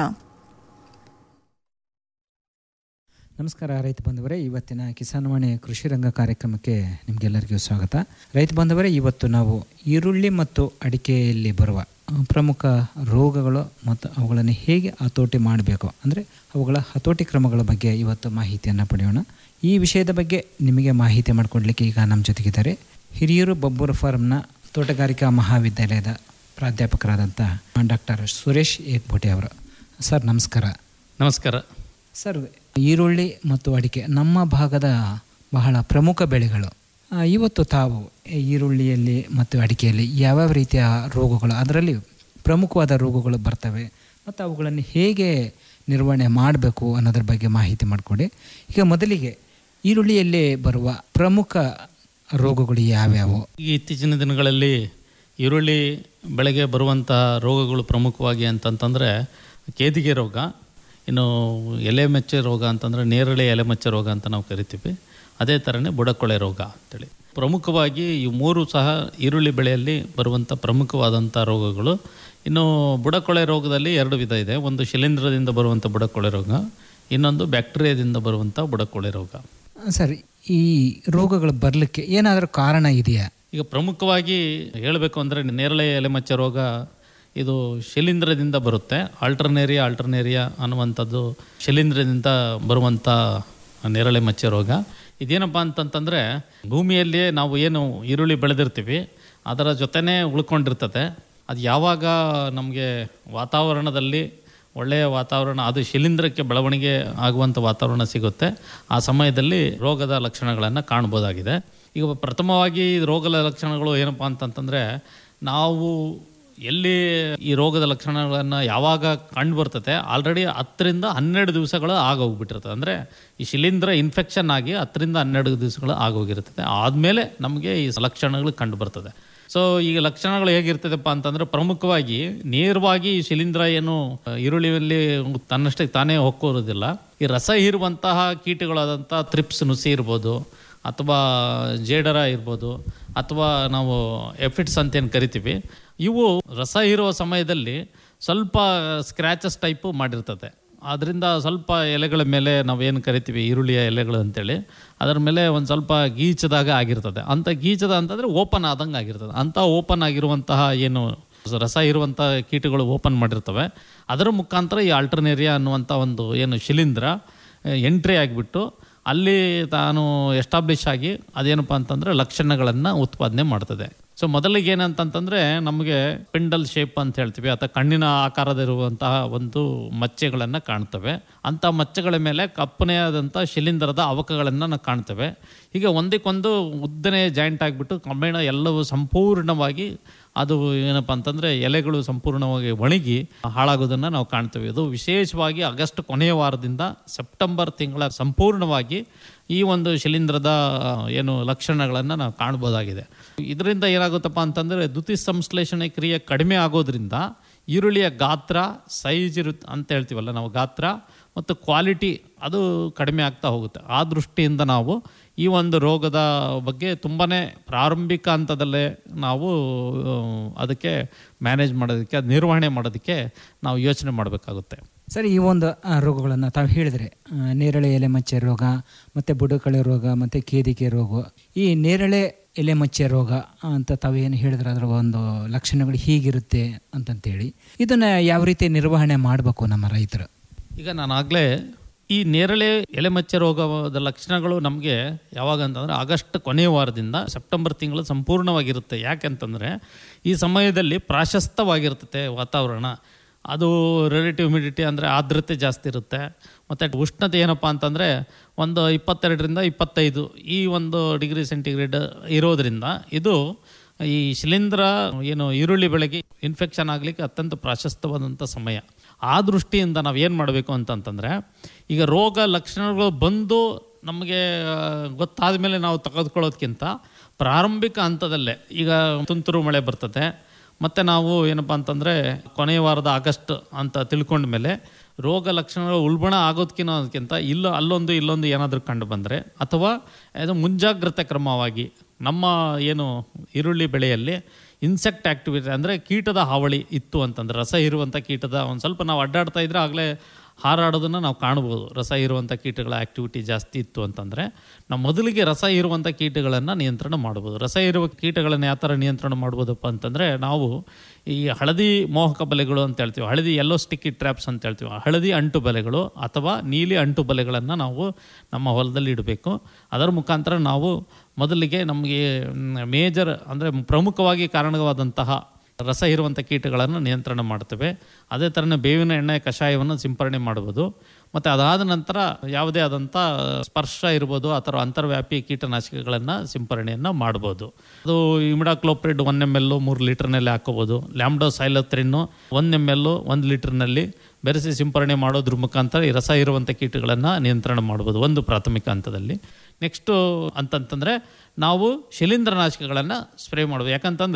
ನಮಸ್ಕಾರ ರೈತ ಬಂಧುವರೇ ಇವತ್ತಿನ ಕಿಸಾನ್ವಾಣಿ ಕೃಷಿ ರಂಗ ಕಾರ್ಯಕ್ರಮಕ್ಕೆ ನಿಮಗೆಲ್ಲರಿಗೂ ಸ್ವಾಗತ ರೈತ ಬಂಧುವರೇ ಇವತ್ತು ನಾವು ಈರುಳ್ಳಿ ಮತ್ತು ಅಡಿಕೆಯಲ್ಲಿ ಬರುವ ಆ, ಪ್ರಮುಖ ರೋಗಗಳು ಮತ್ತು ಅವುಗಳನ್ನು ಹೇಗೆ ಹತೋಟಿ ಮಾಡಬೇಕು ಅಂದರೆ ಅವುಗಳ ಹತೋಟಿ ಕ್ರಮಗಳ ಬಗ್ಗೆ ಇವತ್ತು ಮಾಹಿತಿಯನ್ನು ಪಡೆಯೋಣ ಈ ವಿಷಯದ ಬಗ್ಗೆ ನಿಮಗೆ ಮಾಹಿತಿ ಮಾಡಿಕೊಡ್ಲಿಕ್ಕೆ ಈಗ ನಮ್ಮ ಜೊತೆಗಿದ್ದಾರೆ ಹಿರಿಯೂರು ಬಬ್ಬೂರು ಫಾರ್ಮ್ನ ತೋಟಗಾರಿಕಾ ಮಹಾವಿದ್ಯಾಲಯದ ಪ್ರಾಧ್ಯಾಪಕರಾದಂಥ ಡಾಕ್ಟರ್ ಸುರೇಶ್ ಏಕ್ಬೋಟೆ ಅವರು ಸರ್ ನಮಸ್ಕಾರ ನಮಸ್ಕಾರ ಸರ್ ಈರುಳ್ಳಿ ಮತ್ತು ಅಡಿಕೆ ನಮ್ಮ ಭಾಗದ ಬಹಳ ಪ್ರಮುಖ ಬೆಳೆಗಳು ಆ, ಇವತ್ತು ತಾವು ಈರುಳ್ಳಿಯಲ್ಲಿ ಮತ್ತು ಅಡಿಕೆಯಲ್ಲಿ ಯಾವ್ಯಾವ ರೀತಿಯ ರೋಗಗಳು ಅದರಲ್ಲಿ ಪ್ರಮುಖವಾದ ರೋಗಗಳು ಬರ್ತವೆ ಮತ್ತು ಅವುಗಳನ್ನು ಹೇಗೆ ನಿರ್ವಹಣೆ ಮಾಡಬೇಕು ಅನ್ನೋದ್ರ ಬಗ್ಗೆ ಮಾಹಿತಿ ಮಾಡಿಕೊಡಿ ಈಗ ಮೊದಲಿಗೆ ಈರುಳ್ಳಿಯಲ್ಲಿ ಬರುವ ಪ್ರಮುಖ ರೋಗಗಳು ಯಾವ್ಯಾವು ಈ ಇತ್ತೀಚಿನ ದಿನಗಳಲ್ಲಿ ಈರುಳ್ಳಿ ಬೆಳೆಗೆ ಬರುವಂತಹ ರೋಗಗಳು ಪ್ರಮುಖವಾಗಿ ಅಂತಂತಂದರೆ ಕೇದಿಗೆ ರೋಗ ಇನ್ನು ಎಲೆ ಮಚ್ಚೆ ರೋಗ ಅಂತಂದರೆ ನೇರಳೆ ಎಲೆ ಮಚ್ಚೆ ರೋಗ ಅಂತ ನಾವು ಕರಿತೀವಿ ಅದೇ ಥರನೇ ಬುಡಕೊಳೆ ರೋಗ ಅಂತೇಳಿ ಪ್ರಮುಖವಾಗಿ ಈ ಮೂರು ಸಹ ಈರುಳ್ಳಿ ಬೆಳೆಯಲ್ಲಿ ಬರುವಂಥ ಪ್ರಮುಖವಾದಂಥ ರೋಗಗಳು ಇನ್ನು ಬುಡಕೊಳೆ ರೋಗದಲ್ಲಿ ಎರಡು ವಿಧ ಇದೆ ಒಂದು ಶಿಲೀಂಧ್ರದಿಂದ ಬರುವಂಥ ಬುಡಕೊಳೆ ರೋಗ ಇನ್ನೊಂದು ಬ್ಯಾಕ್ಟೀರಿಯಾದಿಂದ ಬರುವಂಥ ಬುಡಕೊಳೆ ರೋಗ ಸರ್ ಈ ರೋಗಗಳು ಬರಲಿಕ್ಕೆ ಏನಾದರೂ ಕಾರಣ ಇದೆಯಾ ಈಗ ಪ್ರಮುಖವಾಗಿ ಹೇಳಬೇಕು ಅಂದರೆ ನೇರಳೆ ಎಲೆಮಚ್ಚ ರೋಗ ಇದು ಶಿಲೀಂಧ್ರದಿಂದ ಬರುತ್ತೆ ಆಲ್ಟರ್ನೇರಿಯಾ ಆಲ್ಟರ್ನೇರಿಯಾ ಅನ್ನುವಂಥದ್ದು ಶಿಲೀಂಧ್ರದಿಂದ ಬರುವಂಥ ನೇರಳೆ ಮಚ್ಚೆ ರೋಗ ಇದೇನಪ್ಪ ಅಂತಂತಂದರೆ ಭೂಮಿಯಲ್ಲಿಯೇ ನಾವು ಏನು ಈರುಳ್ಳಿ ಬೆಳೆದಿರ್ತೀವಿ ಅದರ ಜೊತೆನೇ ಉಳ್ಕೊಂಡಿರ್ತದೆ ಅದು ಯಾವಾಗ ನಮಗೆ ವಾತಾವರಣದಲ್ಲಿ ಒಳ್ಳೆಯ ವಾತಾವರಣ ಅದು ಶಿಲೀಂಧ್ರಕ್ಕೆ ಬೆಳವಣಿಗೆ ಆಗುವಂಥ ವಾತಾವರಣ ಸಿಗುತ್ತೆ ಆ ಸಮಯದಲ್ಲಿ ರೋಗದ ಲಕ್ಷಣಗಳನ್ನು ಕಾಣ್ಬೋದಾಗಿದೆ ಈಗ ಪ್ರಥಮವಾಗಿ ರೋಗದ ಲಕ್ಷಣಗಳು ಏನಪ್ಪ ಅಂತಂತಂದರೆ ನಾವು ಎಲ್ಲಿ ಈ ರೋಗದ ಲಕ್ಷಣಗಳನ್ನು ಯಾವಾಗ ಕಂಡು ಬರ್ತದೆ ಆಲ್ರೆಡಿ ಹತ್ತರಿಂದ ಹನ್ನೆರಡು ದಿವಸಗಳು ಆಗೋಗ್ಬಿಟ್ಟಿರ್ತದೆ ಅಂದರೆ ಈ ಶಿಲೀಂಧ್ರ ಇನ್ಫೆಕ್ಷನ್ ಆಗಿ ಹತ್ತರಿಂದ ಹನ್ನೆರಡು ದಿವಸಗಳು ಆಗೋಗಿರ್ತದೆ ಆದಮೇಲೆ ನಮಗೆ ಈ ಲಕ್ಷಣಗಳು ಕಂಡು ಬರ್ತದೆ ಸೊ ಈಗ ಲಕ್ಷಣಗಳು ಹೇಗಿರ್ತದಪ್ಪ ಅಂತಂದರೆ ಪ್ರಮುಖವಾಗಿ ನೇರವಾಗಿ ಈ ಶಿಲೀಂಧ್ರ ಏನು ಈರುಳ್ಳಿಯಲ್ಲಿ ತನ್ನಷ್ಟಕ್ಕೆ ತಾನೇ ಹೊಕ್ಕೋರೋದಿಲ್ಲ ಈ ರಸ ಹೀರುವಂತಹ ಕೀಟಗಳಾದಂಥ ತ್ರಿಪ್ಸ್ ನುಸಿ ಇರ್ಬೋದು ಅಥವಾ ಜೇಡರ ಇರ್ಬೋದು ಅಥವಾ ನಾವು ಎಫಿಟ್ಸ್ ಅಂತೇನು ಕರಿತೀವಿ ಇವು ರಸ ಹೀರುವ ಸಮಯದಲ್ಲಿ ಸ್ವಲ್ಪ ಸ್ಕ್ರ್ಯಾಚಸ್ ಟೈಪು ಮಾಡಿರ್ತದೆ ಅದರಿಂದ ಸ್ವಲ್ಪ ಎಲೆಗಳ ಮೇಲೆ ನಾವೇನು ಕರಿತೀವಿ ಈರುಳ್ಳಿಯ ಎಲೆಗಳು ಅಂತೇಳಿ ಅದರ ಮೇಲೆ ಒಂದು ಸ್ವಲ್ಪ ಗೀಚದಾಗ ಆಗಿರ್ತದೆ ಅಂಥ ಗೀಚದ ಅಂತಂದರೆ ಓಪನ್ ಆದಂಗೆ ಆಗಿರ್ತದೆ ಅಂಥ ಓಪನ್ ಆಗಿರುವಂತಹ ಏನು ರಸ ಇರುವಂಥ ಕೀಟಗಳು ಓಪನ್ ಮಾಡಿರ್ತವೆ ಅದರ ಮುಖಾಂತರ ಈ ಆಲ್ಟರ್ನೇರಿಯಾ ಅನ್ನುವಂಥ ಒಂದು ಏನು ಶಿಲೀಂಧ್ರ ಎಂಟ್ರಿ ಆಗಿಬಿಟ್ಟು ಅಲ್ಲಿ ತಾನು ಎಸ್ಟಾಬ್ಲಿಷ್ ಆಗಿ ಅದೇನಪ್ಪ ಅಂತಂದರೆ ಲಕ್ಷಣಗಳನ್ನು ಉತ್ಪಾದನೆ ಮಾಡ್ತದೆ ಸೊ ಮೊದಲಿಗೆ ಏನಂತಂತಂದರೆ ನಮಗೆ ಪಿಂಡಲ್ ಶೇಪ್ ಅಂತ ಹೇಳ್ತೀವಿ ಅಥವಾ ಕಣ್ಣಿನ ಆಕಾರದಿರುವಂತಹ ಒಂದು ಮಚ್ಚೆಗಳನ್ನು ಕಾಣ್ತವೆ ಅಂಥ ಮಚ್ಚೆಗಳ ಮೇಲೆ ಕಪ್ಪನೆಯಾದಂಥ ಶಿಲೀಂಧ್ರದ ಅವಕಗಳನ್ನು ನಾವು ಕಾಣ್ತೇವೆ ಹೀಗೆ ಒಂದಕ್ಕೊಂದು ಉದ್ದನೆ ಜಾಯಿಂಟ್ ಆಗಿಬಿಟ್ಟು ಕ್ರಮೇಣ ಎಲ್ಲವೂ ಸಂಪೂರ್ಣವಾಗಿ ಅದು ಏನಪ್ಪ ಅಂತಂದರೆ ಎಲೆಗಳು ಸಂಪೂರ್ಣವಾಗಿ ಒಣಗಿ ಹಾಳಾಗೋದನ್ನು ನಾವು ಕಾಣ್ತೇವೆ ಇದು ವಿಶೇಷವಾಗಿ ಆಗಸ್ಟ್ ಕೊನೆಯ ವಾರದಿಂದ ಸೆಪ್ಟೆಂಬರ್ ತಿಂಗಳ ಸಂಪೂರ್ಣವಾಗಿ ಈ ಒಂದು ಶಿಲೀಂಧ್ರದ ಏನು ಲಕ್ಷಣಗಳನ್ನು ನಾವು ಕಾಣ್ಬೋದಾಗಿದೆ ಇದರಿಂದ ಏನಾಗುತ್ತಪ್ಪ ಅಂತಂದರೆ ದ್ಯುತಿ ಸಂಶ್ಲೇಷಣೆ ಕ್ರಿಯೆ ಕಡಿಮೆ ಆಗೋದ್ರಿಂದ ಈರುಳ್ಳಿಯ ಗಾತ್ರ ಸೈಜ್ ಇರುತ್ತೆ ಅಂತ ಹೇಳ್ತೀವಲ್ಲ ನಾವು ಗಾತ್ರ ಮತ್ತು ಕ್ವಾಲಿಟಿ ಅದು ಕಡಿಮೆ ಆಗ್ತಾ ಹೋಗುತ್ತೆ ಆ ದೃಷ್ಟಿಯಿಂದ ನಾವು ಈ ಒಂದು ರೋಗದ ಬಗ್ಗೆ ತುಂಬಾ ಪ್ರಾರಂಭಿಕ ಹಂತದಲ್ಲೇ ನಾವು ಅದಕ್ಕೆ ಮ್ಯಾನೇಜ್ ಮಾಡೋದಕ್ಕೆ ಅದು ನಿರ್ವಹಣೆ ಮಾಡೋದಕ್ಕೆ ನಾವು ಯೋಚನೆ ಮಾಡಬೇಕಾಗುತ್ತೆ ಸರ್ ಈ ಒಂದು ರೋಗಗಳನ್ನು ತಾವು ಹೇಳಿದ್ರೆ ಆ, ನೇರಳೆ ಎಲೆ ಮಚ್ಚೆ ರೋಗ ಮತ್ತು ಬುಡಕಳೆ ರೋಗ ಮತ್ತು ಕೇದಿಕೆ ರೋಗ ಈ ನೇರಳೆ ಎಲೆ ಮಚ್ಚೆ ರೋಗ ಅಂತ ತಾವೇನು ಹೇಳಿದ್ರೆ ಅದರ ಒಂದು ಲಕ್ಷಣಗಳು ಹೀಗಿರುತ್ತೆ ಅಂತಂತೇಳಿ ಇದನ್ನು ಯಾವ ರೀತಿ ನಿರ್ವಹಣೆ ಮಾಡಬೇಕು ನಮ್ಮ ರೈತರು ಈಗ ನಾನು ಆಗಲೇ ಈ ನೇರಳೆ ಎಲೆಮಚ್ಚೆ ರೋಗದ ಲಕ್ಷಣಗಳು ನಮಗೆ ಯಾವಾಗ ಅಂತಂದರೆ ಆಗಸ್ಟ್ ಕೊನೆಯ ವಾರದಿಂದ ಸೆಪ್ಟೆಂಬರ್ ತಿಂಗಳು ಸಂಪೂರ್ಣವಾಗಿರುತ್ತೆ ಯಾಕೆಂತಂದರೆ ಈ ಸಮಯದಲ್ಲಿ ಪ್ರಾಶಸ್ತವಾಗಿರ್ತದೆ ವಾತಾವರಣ ಅದು ರಿಲೇಟಿವ್ ಹ್ಯುಮಿಡಿಟಿ ಅಂದರೆ ಆರ್ದ್ರತೆ ಜಾಸ್ತಿ ಇರುತ್ತೆ ಮತ್ತು ಉಷ್ಣತೆ ಏನಪ್ಪ ಅಂತಂದರೆ ಒಂದು ಇಪ್ಪತ್ತೆರಡರಿಂದ ಇಪ್ಪತ್ತೈದು ಈ ಒಂದು ಡಿಗ್ರಿ ಸೆಂಟಿಗ್ರೇಡ್ ಇರೋದರಿಂದ ಇದು ಈ ಶಿಲೀಂಧ್ರ ಏನು ಈರುಳ್ಳಿ ಬೆಳೆಗೆ ಇನ್ಫೆಕ್ಷನ್ ಆಗಲಿಕ್ಕೆ ಅತ್ಯಂತ ಪ್ರಾಶಸ್ತವಾದಂಥ ಸಮಯ ಆ ದೃಷ್ಟಿಯಿಂದ ನಾವು ಏನು ಮಾಡಬೇಕು ಅಂತಂತಂದರೆ ಈಗ ರೋಗ ಲಕ್ಷಣಗಳು ಬಂದು ನಮಗೆ ಗೊತ್ತಾದ ಮೇಲೆ ನಾವು ತೆಗೆದುಕೊಳ್ಳೋದಕ್ಕಿಂತ ಪ್ರಾರಂಭಿಕ ಹಂತದಲ್ಲೇ ಈಗ ತುಂತುರು ಮಳೆ ಬರ್ತದೆ ಮತ್ತು ನಾವು ಏನಪ್ಪ ಅಂತಂದರೆ ಕೊನೆಯ ವಾರದ ಆಗಸ್ಟ್ ಅಂತ ತಿಳ್ಕೊಂಡ ಮೇಲೆ ರೋಗ ಲಕ್ಷಣಗಳು ಉಲ್ಬಣ ಆಗೋದಕ್ಕಿಂತ ಅದಕ್ಕಿಂತ ಇಲ್ಲ ಅಲ್ಲೊಂದು ಇಲ್ಲೊಂದು ಏನಾದರೂ ಕಂಡು ಬಂದರೆ ಅಥವಾ ಅದು ಮುಂಜಾಗ್ರತೆ ಕ್ರಮವಾಗಿ ನಮ್ಮ ಏನು ಈರುಳ್ಳಿ ಬೆಳೆಯಲ್ಲಿ ಇನ್ಸೆಕ್ಟ್ ಆ್ಯಕ್ಟಿವಿಟಿ ಅಂದರೆ ಕೀಟದ ಹಾವಳಿ ಇತ್ತು ಅಂತಂದ್ರೆ ರಸ ಇರುವಂಥ ಕೀಟದ ಒಂದು ಸ್ವಲ್ಪ ನಾವು ಅಡ್ಡಾಡ್ತಾ ಇದ್ರೆ ಆಗಲೇ ಹಾರಾಡೋದನ್ನು ನಾವು ಕಾಣ್ಬೋದು ರಸ ಇರುವಂಥ ಕೀಟಗಳ ಆ್ಯಕ್ಟಿವಿಟಿ ಜಾಸ್ತಿ ಇತ್ತು ಅಂತಂದರೆ ನಾವು ಮೊದಲಿಗೆ ರಸ ಇರುವಂಥ ಕೀಟಗಳನ್ನು ನಿಯಂತ್ರಣ ಮಾಡ್ಬೋದು ರಸ ಇರುವ ಕೀಟಗಳನ್ನು ಯಾವ ಥರ ನಿಯಂತ್ರಣ ಮಾಡ್ಬೋದಪ್ಪ ಅಂತಂದರೆ ನಾವು ಈ ಹಳದಿ ಮೋಹಕ ಬಲೆಗಳು ಅಂತ ಹೇಳ್ತೀವಿ ಹಳದಿ ಎಲ್ಲೋ ಸ್ಟಿಕ್ಕಿ ಟ್ರ್ಯಾಪ್ಸ್ ಅಂತ ಹೇಳ್ತೀವಿ ಹಳದಿ ಅಂಟು ಬಲೆಗಳು ಅಥವಾ ನೀಲಿ ಅಂಟು ಬಲೆಗಳನ್ನು ನಾವು ನಮ್ಮ ಹೊಲದಲ್ಲಿ ಇಡಬೇಕು ಅದರ ಮುಖಾಂತರ ನಾವು ಮೊದಲಿಗೆ ನಮಗೆ ಮೇಜರ್ ಅಂದರೆ ಪ್ರಮುಖವಾಗಿ ಕಾರಣವಾದಂತಹ ರಸ ಇರುವಂಥ ಕೀಟಗಳನ್ನು ನಿಯಂತ್ರಣ ಮಾಡ್ತೇವೆ ಅದೇ ಥರನೇ ಬೇವಿನ ಎಣ್ಣೆ ಕಷಾಯವನ್ನು ಸಿಂಪರಣೆ ಮಾಡ್ಬೋದು ಮತ್ತು ಅದಾದ ನಂತರ ಯಾವುದೇ ಆದಂಥ ಸ್ಪರ್ಶ ಇರ್ಬೋದು ಅಥವಾ ಅಂತರ್ವ್ಯಾಪಿ ಕೀಟನಾಶಕಗಳನ್ನು ಸಿಂಪರಣೆಯನ್ನು ಮಾಡ್ಬೋದು ಅದು ಇಮಿಡಾಕ್ಲೋಪ್ರಿಡ್ ಒನ್ ಎಮ್ ಎಲ್ಲು ಮೂರು ಲೀಟ್ರ್ನಲ್ಲಿ ಹಾಕೋಬೋದು ಲ್ಯಾಮ್ಡೋ ಸೈಲತ್ರಿನ್ನು ಒಂದು ಎಮ್ ಎಲ್ಲು ಒಂದು ಲೀಟ್ರ್ನಲ್ಲಿ ಬೆರೆಸಿ ಸಿಂಪರಣೆ ಮಾಡೋದ್ರ ಮುಖಾಂತರ ಈ ರಸ ಇರುವಂಥ ಕೀಟಗಳನ್ನು ನಿಯಂತ್ರಣ ಮಾಡ್ಬೋದು ಒಂದು ಪ್ರಾಥಮಿಕ ಹಂತದಲ್ಲಿ ನೆಕ್ಸ್ಟು ಅಂತಂತಂದರೆ ನಾವು ಶಿಲೀಂಧ್ರನಾಶಕಗಳನ್ನು ಸ್ಪ್ರೇ ಮಾಡ್ಬೋದು ಯಾಕಂತಂದರೆ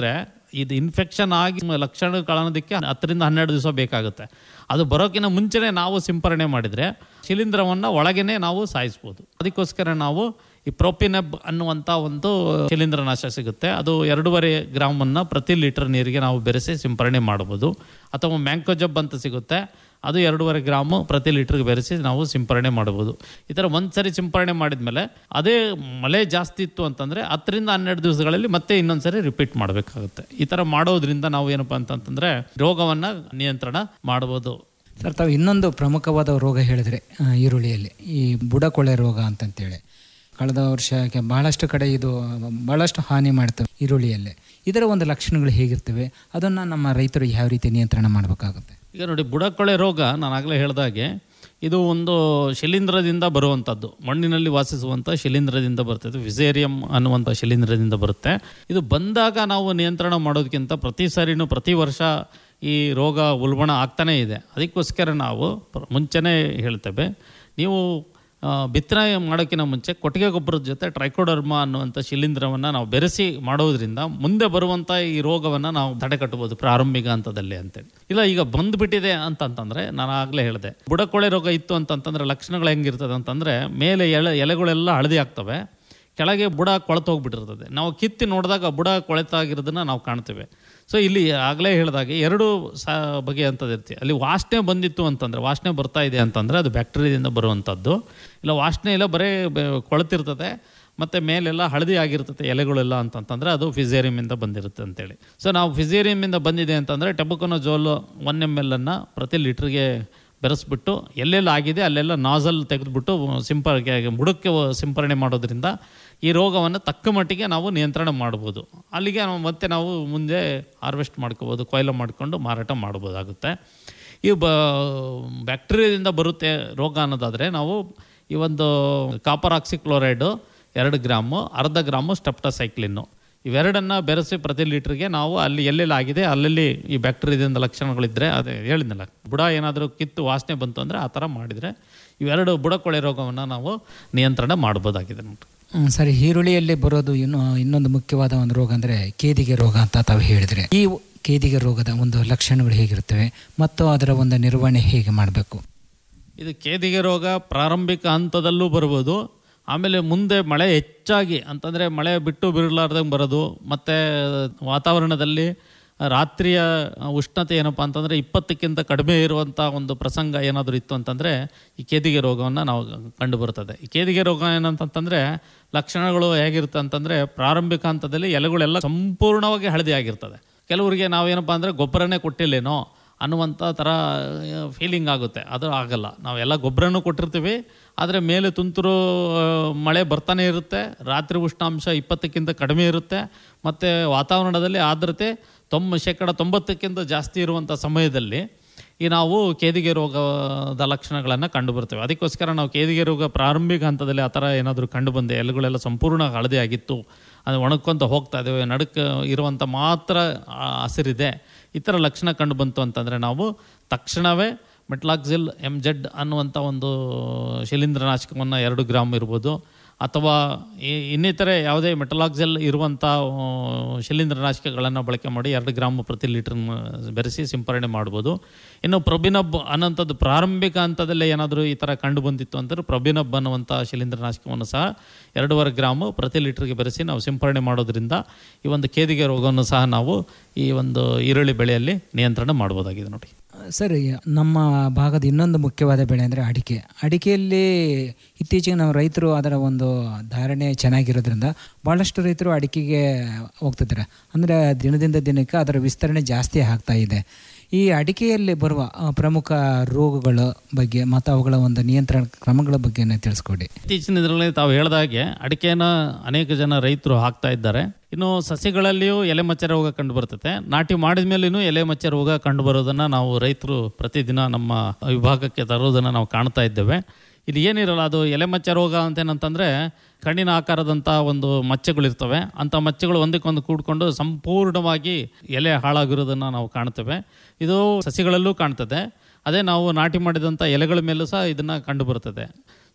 ಇದು ಇನ್ಫೆಕ್ಷನ್ ಆಗಿ ಲಕ್ಷಣ ಕಾಣೋದಕ್ಕೆ ಹತ್ತರಿಂದ ಹನ್ನೆರಡು ದಿವಸ ಬೇಕಾಗುತ್ತೆ ಅದು ಬರೋಕ್ಕಿಂತ ಮುಂಚೆನೇ ನಾವು ಸಿಂಪರಣೆ ಮಾಡಿದರೆ ಶಿಲೀಂಧ್ರವನ್ನು ಒಳಗೇನೆ ನಾವು ಸಾಯಿಸ್ಬೋದು ಅದಕ್ಕೋಸ್ಕರ ನಾವು ಈ ಪ್ರೋಪಿನೆಬ್ ಅನ್ನುವಂಥ ಒಂದು ಶಿಲೀಂಧ್ರನಾಶ ಸಿಗುತ್ತೆ ಅದು ಎರಡೂವರೆ ಗ್ರಾಮನ್ನು ಪ್ರತಿ ಲೀಟರ್ ನೀರಿಗೆ ನಾವು ಬೆರೆಸಿ ಸಿಂಪರಣೆ ಮಾಡ್ಬೋದು ಅಥವಾ ಮ್ಯಾಂಕೋಜಬ್ ಅಂತ ಸಿಗುತ್ತೆ ಅದು ಎರಡೂವರೆ ಗ್ರಾಮು ಪ್ರತಿ ಲೀಟ್ರಿಗೆ ಬೆರೆಸಿ ನಾವು ಸಿಂಪರಣೆ ಮಾಡ್ಬೋದು ಈ ಥರ ಒಂದು ಸರಿ ಸಿಂಪರಣೆ ಮಾಡಿದ್ಮೇಲೆ ಅದೇ ಮಳೆ ಜಾಸ್ತಿ ಇತ್ತು ಅಂತಂದರೆ ಹತ್ತರಿಂದ ಹನ್ನೆರಡು ದಿವಸಗಳಲ್ಲಿ ಮತ್ತೆ ಇನ್ನೊಂದು ಸರಿ ರಿಪೀಟ್ ಮಾಡಬೇಕಾಗುತ್ತೆ ಈ ಥರ ಮಾಡೋದ್ರಿಂದ ನಾವು ಏನಪ್ಪ ಅಂತಂತಂದರೆ ರೋಗವನ್ನು ನಿಯಂತ್ರಣ ಮಾಡ್ಬೋದು ಸರ್ ತಾವು ಇನ್ನೊಂದು ಪ್ರಮುಖವಾದ ರೋಗ ಹೇಳಿದ್ರೆ ಆ, ಈರುಳ್ಳಿಯಲ್ಲಿ ಈ ಬುಡಕೊಳೆ ರೋಗ ಅಂತಂತೇಳಿ ಕಳೆದ ವರ್ಷಕ್ಕೆ ಬಹಳಷ್ಟು ಕಡೆ ಇದು ಬಹಳಷ್ಟು ಹಾನಿ ಮಾಡ್ತವೆ ಈರುಳ್ಳಿಯಲ್ಲೇ ಇದರ ಒಂದು ಲಕ್ಷಣಗಳು ಹೇಗಿರ್ತವೆ ಅದನ್ನು ನಮ್ಮ ರೈತರು ಯಾವ ರೀತಿ ನಿಯಂತ್ರಣ ಮಾಡಬೇಕಾಗುತ್ತೆ ಈಗ ನೋಡಿ ಬುಡಕೊಳೆ ರೋಗ ನಾನು ಆಗಲೇ ಹೇಳಿದಾಗೆ ಇದು ಒಂದು ಶಿಲೀಂಧ್ರದಿಂದ ಬರುವಂಥದ್ದು ಮಣ್ಣಿನಲ್ಲಿ ವಾಸಿಸುವಂಥ ಶಿಲೀಂಧ್ರದಿಂದ ಬರ್ತದೆ ವಿಸೇರಿಯಂ ಅನ್ನುವಂಥ ಶಿಲೀಂಧ್ರದಿಂದ ಬರುತ್ತೆ ಇದು ಬಂದಾಗ ನಾವು ನಿಯಂತ್ರಣ ಮಾಡೋದಕ್ಕಿಂತ ಪ್ರತಿ ಸಾರಿನೂ ಪ್ರತಿ ವರ್ಷ ಈ ರೋಗ ಉಲ್ಬಣ ಆಗ್ತಾನೇ ಇದೆ ಅದಕ್ಕೋಸ್ಕರ ನಾವು ಪ್ರ- ಮುಂಚೆನೇ ಹೇಳ್ತೇವೆ ನೀವು ಆ, ಬಿತ್ತನೆ ಮಾಡೋಕ್ಕಿಂತ ಮುಂಚೆ ಕೊಟ್ಟಿಗೆ ಗೊಬ್ಬರದ ಜೊತೆ ಟ್ರೈಕೋಡರ್ಮ ಅನ್ನುವಂಥ ಶಿಲೀಂಧ್ರವನ್ನು ನಾವು ಬೆರೆಸಿ ಮಾಡೋದ್ರಿಂದ ಮುಂದೆ ಬರುವಂಥ ಈ ರೋಗವನ್ನು ನಾವು ತಡೆಗಟ್ಟಬಹುದು ಪ್ರಾರಂಭಿಕ ಹಂತದಲ್ಲಿ ಅಂತೇಳಿ ಇಲ್ಲ ಈಗ ಬಂದ್ಬಿಟ್ಟಿದೆ ಅಂತಂತಂದ್ರೆ ನಾನು ಆಗಲೇ ಹೇಳಿದೆ ಬುಡಕೊಳೆ ರೋಗ ಇತ್ತು ಅಂತಂತಂದ್ರೆ ಲಕ್ಷಣಗಳು ಹೆಂಗಿರ್ತದೆ ಅಂತಂದ್ರೆ ಮೇಲೆ ಎಲೆ ಎಲೆಗಳೆಲ್ಲ ಹಳದಿ ಆಗ್ತವೆ ಕೆಳಗೆ ಬುಡ ಕೊಳೆತು ಹೋಗ್ಬಿಟ್ಟಿರ್ತದೆ ನಾವು ಕಿತ್ತಿ ನೋಡಿದಾಗ ಬುಡ ಕೊಳೆತಾಗಿರೋದನ್ನ ನಾವು ಕಾಣ್ತೇವೆ ಸೊ ಇಲ್ಲಿ ಆಗಲೇ ಹೇಳಿದಾಗೆ ಎರಡು ಸ ಬಗೆಯಂಥದ್ದು ಇರ್ತೀವಿ ಅಲ್ಲಿ ವಾಸನೆ ಬಂದಿತ್ತು ಅಂತಂದರೆ ವಾಸನೆ ಬರ್ತಾ ಇದೆ ಅಂತಂದರೆ ಅದು ಬ್ಯಾಕ್ಟೀರಿಯಾದಿಂದ ಬರುವಂಥದ್ದು ಇಲ್ಲ ವಾಸನೆ ಇಲ್ಲ ಬರೀ ಬೆ- ಕೊಳೆತಿರ್ತದೆ ಮತ್ತು ಮೇಲೆಲ್ಲ ಹಳದಿ ಆಗಿರ್ತದೆ ಎಲೆಗಳೆಲ್ಲ ಅಂತಂತಂದರೆ ಅದು ಫಿಸೇರಿಯಮಿಂದ ಬಂದಿರುತ್ತೆ ಅಂತೇಳಿ ಸೊ ನಾವು ಫಿಸೇರಿಯಮಿಂದ ಬಂದಿದೆ ಅಂತಂದರೆ tebuconazole one M L ಅನ್ನು ಪ್ರತಿ ಲೀಟ್ರಿಗೆ ಬೆರೆಸ್ಬಿಟ್ಟು ಎಲ್ಲೆಲ್ಲ ಆಗಿದೆ ಅಲ್ಲೆಲ್ಲ ನಾಸಲ್ ತೆಗೆದುಬಿಟ್ಟು ಸಿಂಪರ್ಗೆ ಬುಡಕ್ಕೆ ಸಿಂಪರಣೆ ಮಾಡೋದ್ರಿಂದ ಈ ರೋಗವನ್ನು ತಕ್ಕ ಮಟ್ಟಿಗೆ ನಾವು ನಿಯಂತ್ರಣ ಮಾಡ್ಬೋದು ಅಲ್ಲಿಗೆ ನಾವು ಮತ್ತೆ ನಾವು ಮುಂದೆ ಹಾರ್ವೆಸ್ಟ್ ಮಾಡ್ಕೋಬೋದು ಕೊಯ್ಲು ಮಾಡಿಕೊಂಡು ಮಾರಾಟ ಮಾಡ್ಬೋದಾಗುತ್ತೆ ಈ ಬ ಬ್ಯಾಕ್ಟೀರಿಯಾದಿಂದ ಬರುತ್ತೆ ರೋಗ ಅನ್ನೋದಾದರೆ ನಾವು ಈ ಒಂದು ಕಾಪರ್ ಆಕ್ಸಿಕ್ಲೋರೈಡು ಎರಡು ಗ್ರಾಮು ಅರ್ಧ ಗ್ರಾಮು ಸ್ಟೆಪ್ಟಸೈಕ್ಲಿನ್ನು ಇವೆರಡನ್ನ ಬೆರೆಸಿ ಪ್ರತಿ ಲೀಟ್ರಿಗೆ ನಾವು ಅಲ್ಲಿ ಎಲ್ಲೆಲ್ಲಿ ಆಗಿದೆ ಅಲ್ಲಲ್ಲಿ ಈ ಬ್ಯಾಕ್ಟೀರಿಯಾದಿಂದ ಲಕ್ಷಣಗಳಿದ್ದರೆ ಅದೇ ಹೇಳಿದ್ನಲ್ಲ ಬುಡ ಏನಾದರೂ ಕಿತ್ತು ವಾಸನೆ ಬಂತು ಅಂದರೆ ಆ ಥರ ಮಾಡಿದರೆ ಇವೆರಡು ಬುಡಕೊಳೆ ರೋಗವನ್ನು ನಾವು ನಿಯಂತ್ರಣ ಮಾಡ್ಬೋದಾಗಿದೆ ನೋಡ್ರಿ ಹ್ಮ್, ಸರಿ ಈರುಳ್ಳಿಯಲ್ಲಿ ಬರೋದು ಇನ್ನು ಇನ್ನೊಂದು ಮುಖ್ಯವಾದ ಒಂದು ರೋಗ ಅಂದರೆ ಕೇದಿಗೆ ರೋಗ ಅಂತ ತಾವು ಹೇಳಿದ್ರೆ ಈ ಕೇದಿಗೆ ರೋಗದ ಒಂದು ಲಕ್ಷಣಗಳು ಹೇಗಿರ್ತವೆ ಮತ್ತು ಅದರ ಒಂದು ನಿರ್ವಹಣೆ ಹೇಗೆ ಮಾಡಬೇಕು ಇದು ಕೇದಿಗೆ ರೋಗ ಪ್ರಾರಂಭಿಕ ಹಂತದಲ್ಲೂ ಬರ್ಬೋದು ಆಮೇಲೆ ಮುಂದೆ ಮಳೆ ಹೆಚ್ಚಾಗಿ ಅಂತಂದರೆ ಮಳೆ ಬಿಟ್ಟು ಬಿರಲಾರ್ದಂಗೆ ಬರೋದು ಮತ್ತು ವಾತಾವರಣದಲ್ಲಿ ರಾತ್ರಿಯ ಉಷ್ಣತೆ ಏನಪ್ಪ ಅಂತಂದರೆ ಇಪ್ಪತ್ತಕ್ಕಿಂತ ಕಡಿಮೆ ಇರುವಂಥ ಒಂದು ಪ್ರಸಂಗ ಏನಾದರೂ ಇತ್ತು ಅಂತಂದರೆ ಈ ಕೇದಿಗೆ ರೋಗವನ್ನು ನಾವು ಕಂಡು ಬರ್ತದೆ ಈ ಕೇದಿಗೆ ರೋಗ ಏನಂತಂತಂದರೆ ಲಕ್ಷಣಗಳು ಹೇಗಿರುತ್ತೆ ಅಂತಂದರೆ ಪ್ರಾರಂಭಿಕ ಹಂತದಲ್ಲಿ ಎಲೆಗಳೆಲ್ಲ ಸಂಪೂರ್ಣವಾಗಿ ಹಳದಿ ಆಗಿರ್ತದೆ ಕೆಲವರಿಗೆ ನಾವೇನಪ್ಪ ಅಂದರೆ ಗೊಬ್ಬರನೇ ಕೊಟ್ಟಿಲ್ಲೇನೋ ಅನ್ನುವಂಥ ಥರ ಫೀಲಿಂಗ್ ಆಗುತ್ತೆ ಅದು ಆಗಲ್ಲ ನಾವೆಲ್ಲ ಗೊಬ್ಬರನೂ ಕೊಟ್ಟಿರ್ತೀವಿ ಆದರೆ ಮೇಲೆ ತುಂತುರು ಆ, ಮಳೆ ಬರ್ತಾನೆ ಇರುತ್ತೆ ರಾತ್ರಿ ಉಷ್ಣಾಂಶ ಇಪ್ಪತ್ತಕ್ಕಿಂತ ಕಡಿಮೆ ಇರುತ್ತೆ ಮತ್ತು ವಾತಾವರಣದಲ್ಲಿ ಆರ್ದ್ರತೆ ತೊಂಬ ಶೇಕಡ ತೊಂಬತ್ತಕ್ಕಿಂತ ಜಾಸ್ತಿ ಇರುವಂಥ ಸಮಯದಲ್ಲಿ ಈ ನಾವು ಕೇದಿಗೆ ರೋಗದ ಲಕ್ಷಣಗಳನ್ನು ಕಂಡು ಬರ್ತೇವೆ ಅದಕ್ಕೋಸ್ಕರ ನಾವು ಕೇದಿಗೆ ರೋಗ ಪ್ರಾರಂಭಿಕ ಹಂತದಲ್ಲಿ ಆ ಥರ ಏನಾದರೂ ಕಂಡು ಬಂದೆ ಎಲೆಗಳೆಲ್ಲ ಸಂಪೂರ್ಣ ಹಳದಿ ಆಗಿತ್ತು ಅದು ಒಣಕೊಂತ ಹೋಗ್ತಾ ಇದ್ದೇವೆ ನಡುಕ ಇರುವಂಥ ಮಾತ್ರ ಆ, ಹಸಿರಿದೆ ಈ ಥರ ಲಕ್ಷಣ ಕಂಡು ಬಂತು ಅಂತಂದರೆ ನಾವು ತಕ್ಷಣವೇ ಮೆಟ್ಲಾಕ್ಸಿಲ್ ಎಮ್ ಜೆಡ್ ಅನ್ನುವಂಥ ಒಂದು ಶಿಲೀಂಧ್ರನಾಶಕವನ್ನು ಎರಡು ಗ್ರಾಮ್ ಇರ್ಬೋದು ಅಥವಾ ಈ- ಇನ್ನಿತರೆ ಯಾವುದೇ ಮೆಟಲಾಕ್ಸೆಲ್ ಇರುವಂಥ ಆ, ಶಿಲೀಂಧ್ರನಾಶಕಗಳನ್ನು ಬಳಕೆ ಮಾಡಿ ಎರಡು ಗ್ರಾಮ್ ಪ್ರತಿ ಲೀಟರ್ ಬೆರೆಸಿ ಸಿಂಪರಣೆ ಮಾಡ್ಬೋದು ಇನ್ನು ಪ್ರೊಬಿನಬ್ ಅನ್ನೋಂಥದ್ದು ಪ್ರಾರಂಭಿಕ ಹಂತದಲ್ಲೇ ಏನಾದರೂ ಈ ಥರ ಕಂಡು ಬಂದಿತ್ತು ಅಂದರೆ ಪ್ರೊಬಿನಬ್ ಅನ್ನುವಂಥ ಶಿಲೀಂಧ್ರನಾಶಕವನ್ನು ಸಹ ಎರಡೂವರೆ ಗ್ರಾಮು ಪ್ರತಿ ಲೀಟರ್ಗೆ ಬೆರೆಸಿ ನಾವು ಸಿಂಪರಣೆ ಮಾಡೋದ್ರಿಂದ ಈ ಒಂದು ಕೇದಿಗೆ ರೋಗವನ್ನು ಸಹ ನಾವು ಈ ಒಂದು ಈರುಳ್ಳಿ ಬೆಳೆಯಲ್ಲಿ ನಿಯಂತ್ರಣ ಮಾಡ್ಬೋದಾಗಿದೆ ನೋಡಿ ಸರಿ ನಮ್ಮ ಭಾಗದ ಇನ್ನೊಂದು ಮುಖ್ಯವಾದ ಬೆಳೆ ಅಂದರೆ ಅಡಿಕೆ ಅಡಿಕೆಯಲ್ಲಿ ಇತ್ತೀಚೆಗೆ ನಾವು ರೈತರು ಅದರ ಒಂದು ಧಾರಣೆ ಚೆನ್ನಾಗಿರೋದ್ರಿಂದ ಭಾಳಷ್ಟು ರೈತರು ಅಡಿಕೆಗೆ ಹೋಗ್ತಿದ್ದಾರೆ ಅಂದರೆ ದಿನದಿಂದ ದಿನಕ್ಕೆ ಅದರ ವಿಸ್ತರಣೆ ಜಾಸ್ತಿ ಆಗ್ತಾ ಇದೆ ಈ ಅಡಿಕೆಯಲ್ಲಿ ಬರುವ ಆ, ಪ್ರಮುಖ ರೋಗಗಳ ಬಗ್ಗೆ ಮತ್ತು ಅವುಗಳ ಒಂದು ನಿಯಂತ್ರಣ ಕ್ರಮಗಳ ಬಗ್ಗೆ ತಿಳಿಸ್ಕೊಡಿ ಇತ್ತೀಚಿನ ಇದರಲ್ಲಿ ತಾವು ಹೇಳಿದಾಗೆ ಅಡಿಕೆನ ಅನೇಕ ಜನ ರೈತರು ಹಾಕ್ತಾ ಇದ್ದಾರೆ ಇನ್ನು ಸಸಿಗಳಲ್ಲಿಯೂ ಎಲೆ ಮಚ್ಚ ರೋಗ ಕಂಡು ಬರ್ತದೆ ನಾಟಿ ಮಾಡಿದ ಮೇಲೂ ಎಲೆ ಮಚ್ಚ ರೋಗ ಕಂಡು ಬರೋದನ್ನು ನಾವು ರೈತರು ಪ್ರತಿದಿನ ನಮ್ಮ ವಿಭಾಗಕ್ಕೆ ತರೋದನ್ನು ನಾವು ಕಾಣ್ತಾ ಇದ್ದೇವೆ ಇದು ಏನಿರಲ್ಲ ಅದು ಎಲೆ ಮಚ್ಚ ರೋಗ ಅಂತೇನಂತಂದರೆ ಕಣ್ಣಿನ ಆಕಾರದಂಥ ಒಂದು ಮಚ್ಚೆಗಳಿರ್ತವೆ ಅಂಥ ಮಚ್ಚೆಗಳು ಒಂದಕ್ಕೊಂದು ಕೂಡ್ಕೊಂಡು ಸಂಪೂರ್ಣವಾಗಿ ಎಲೆ ಹಾಳಾಗಿರೋದನ್ನು ನಾವು ಕಾಣ್ತೇವೆ ಇದು ಸಸಿಗಳಲ್ಲೂ ಕಾಣ್ತದೆ ಅದೇ ನಾವು ನಾಟಿ ಮಾಡಿದಂಥ ಎಲೆಗಳ ಮೇಲೂ ಸಹ ಇದನ್ನು ಕಂಡು ಬರ್ತದೆ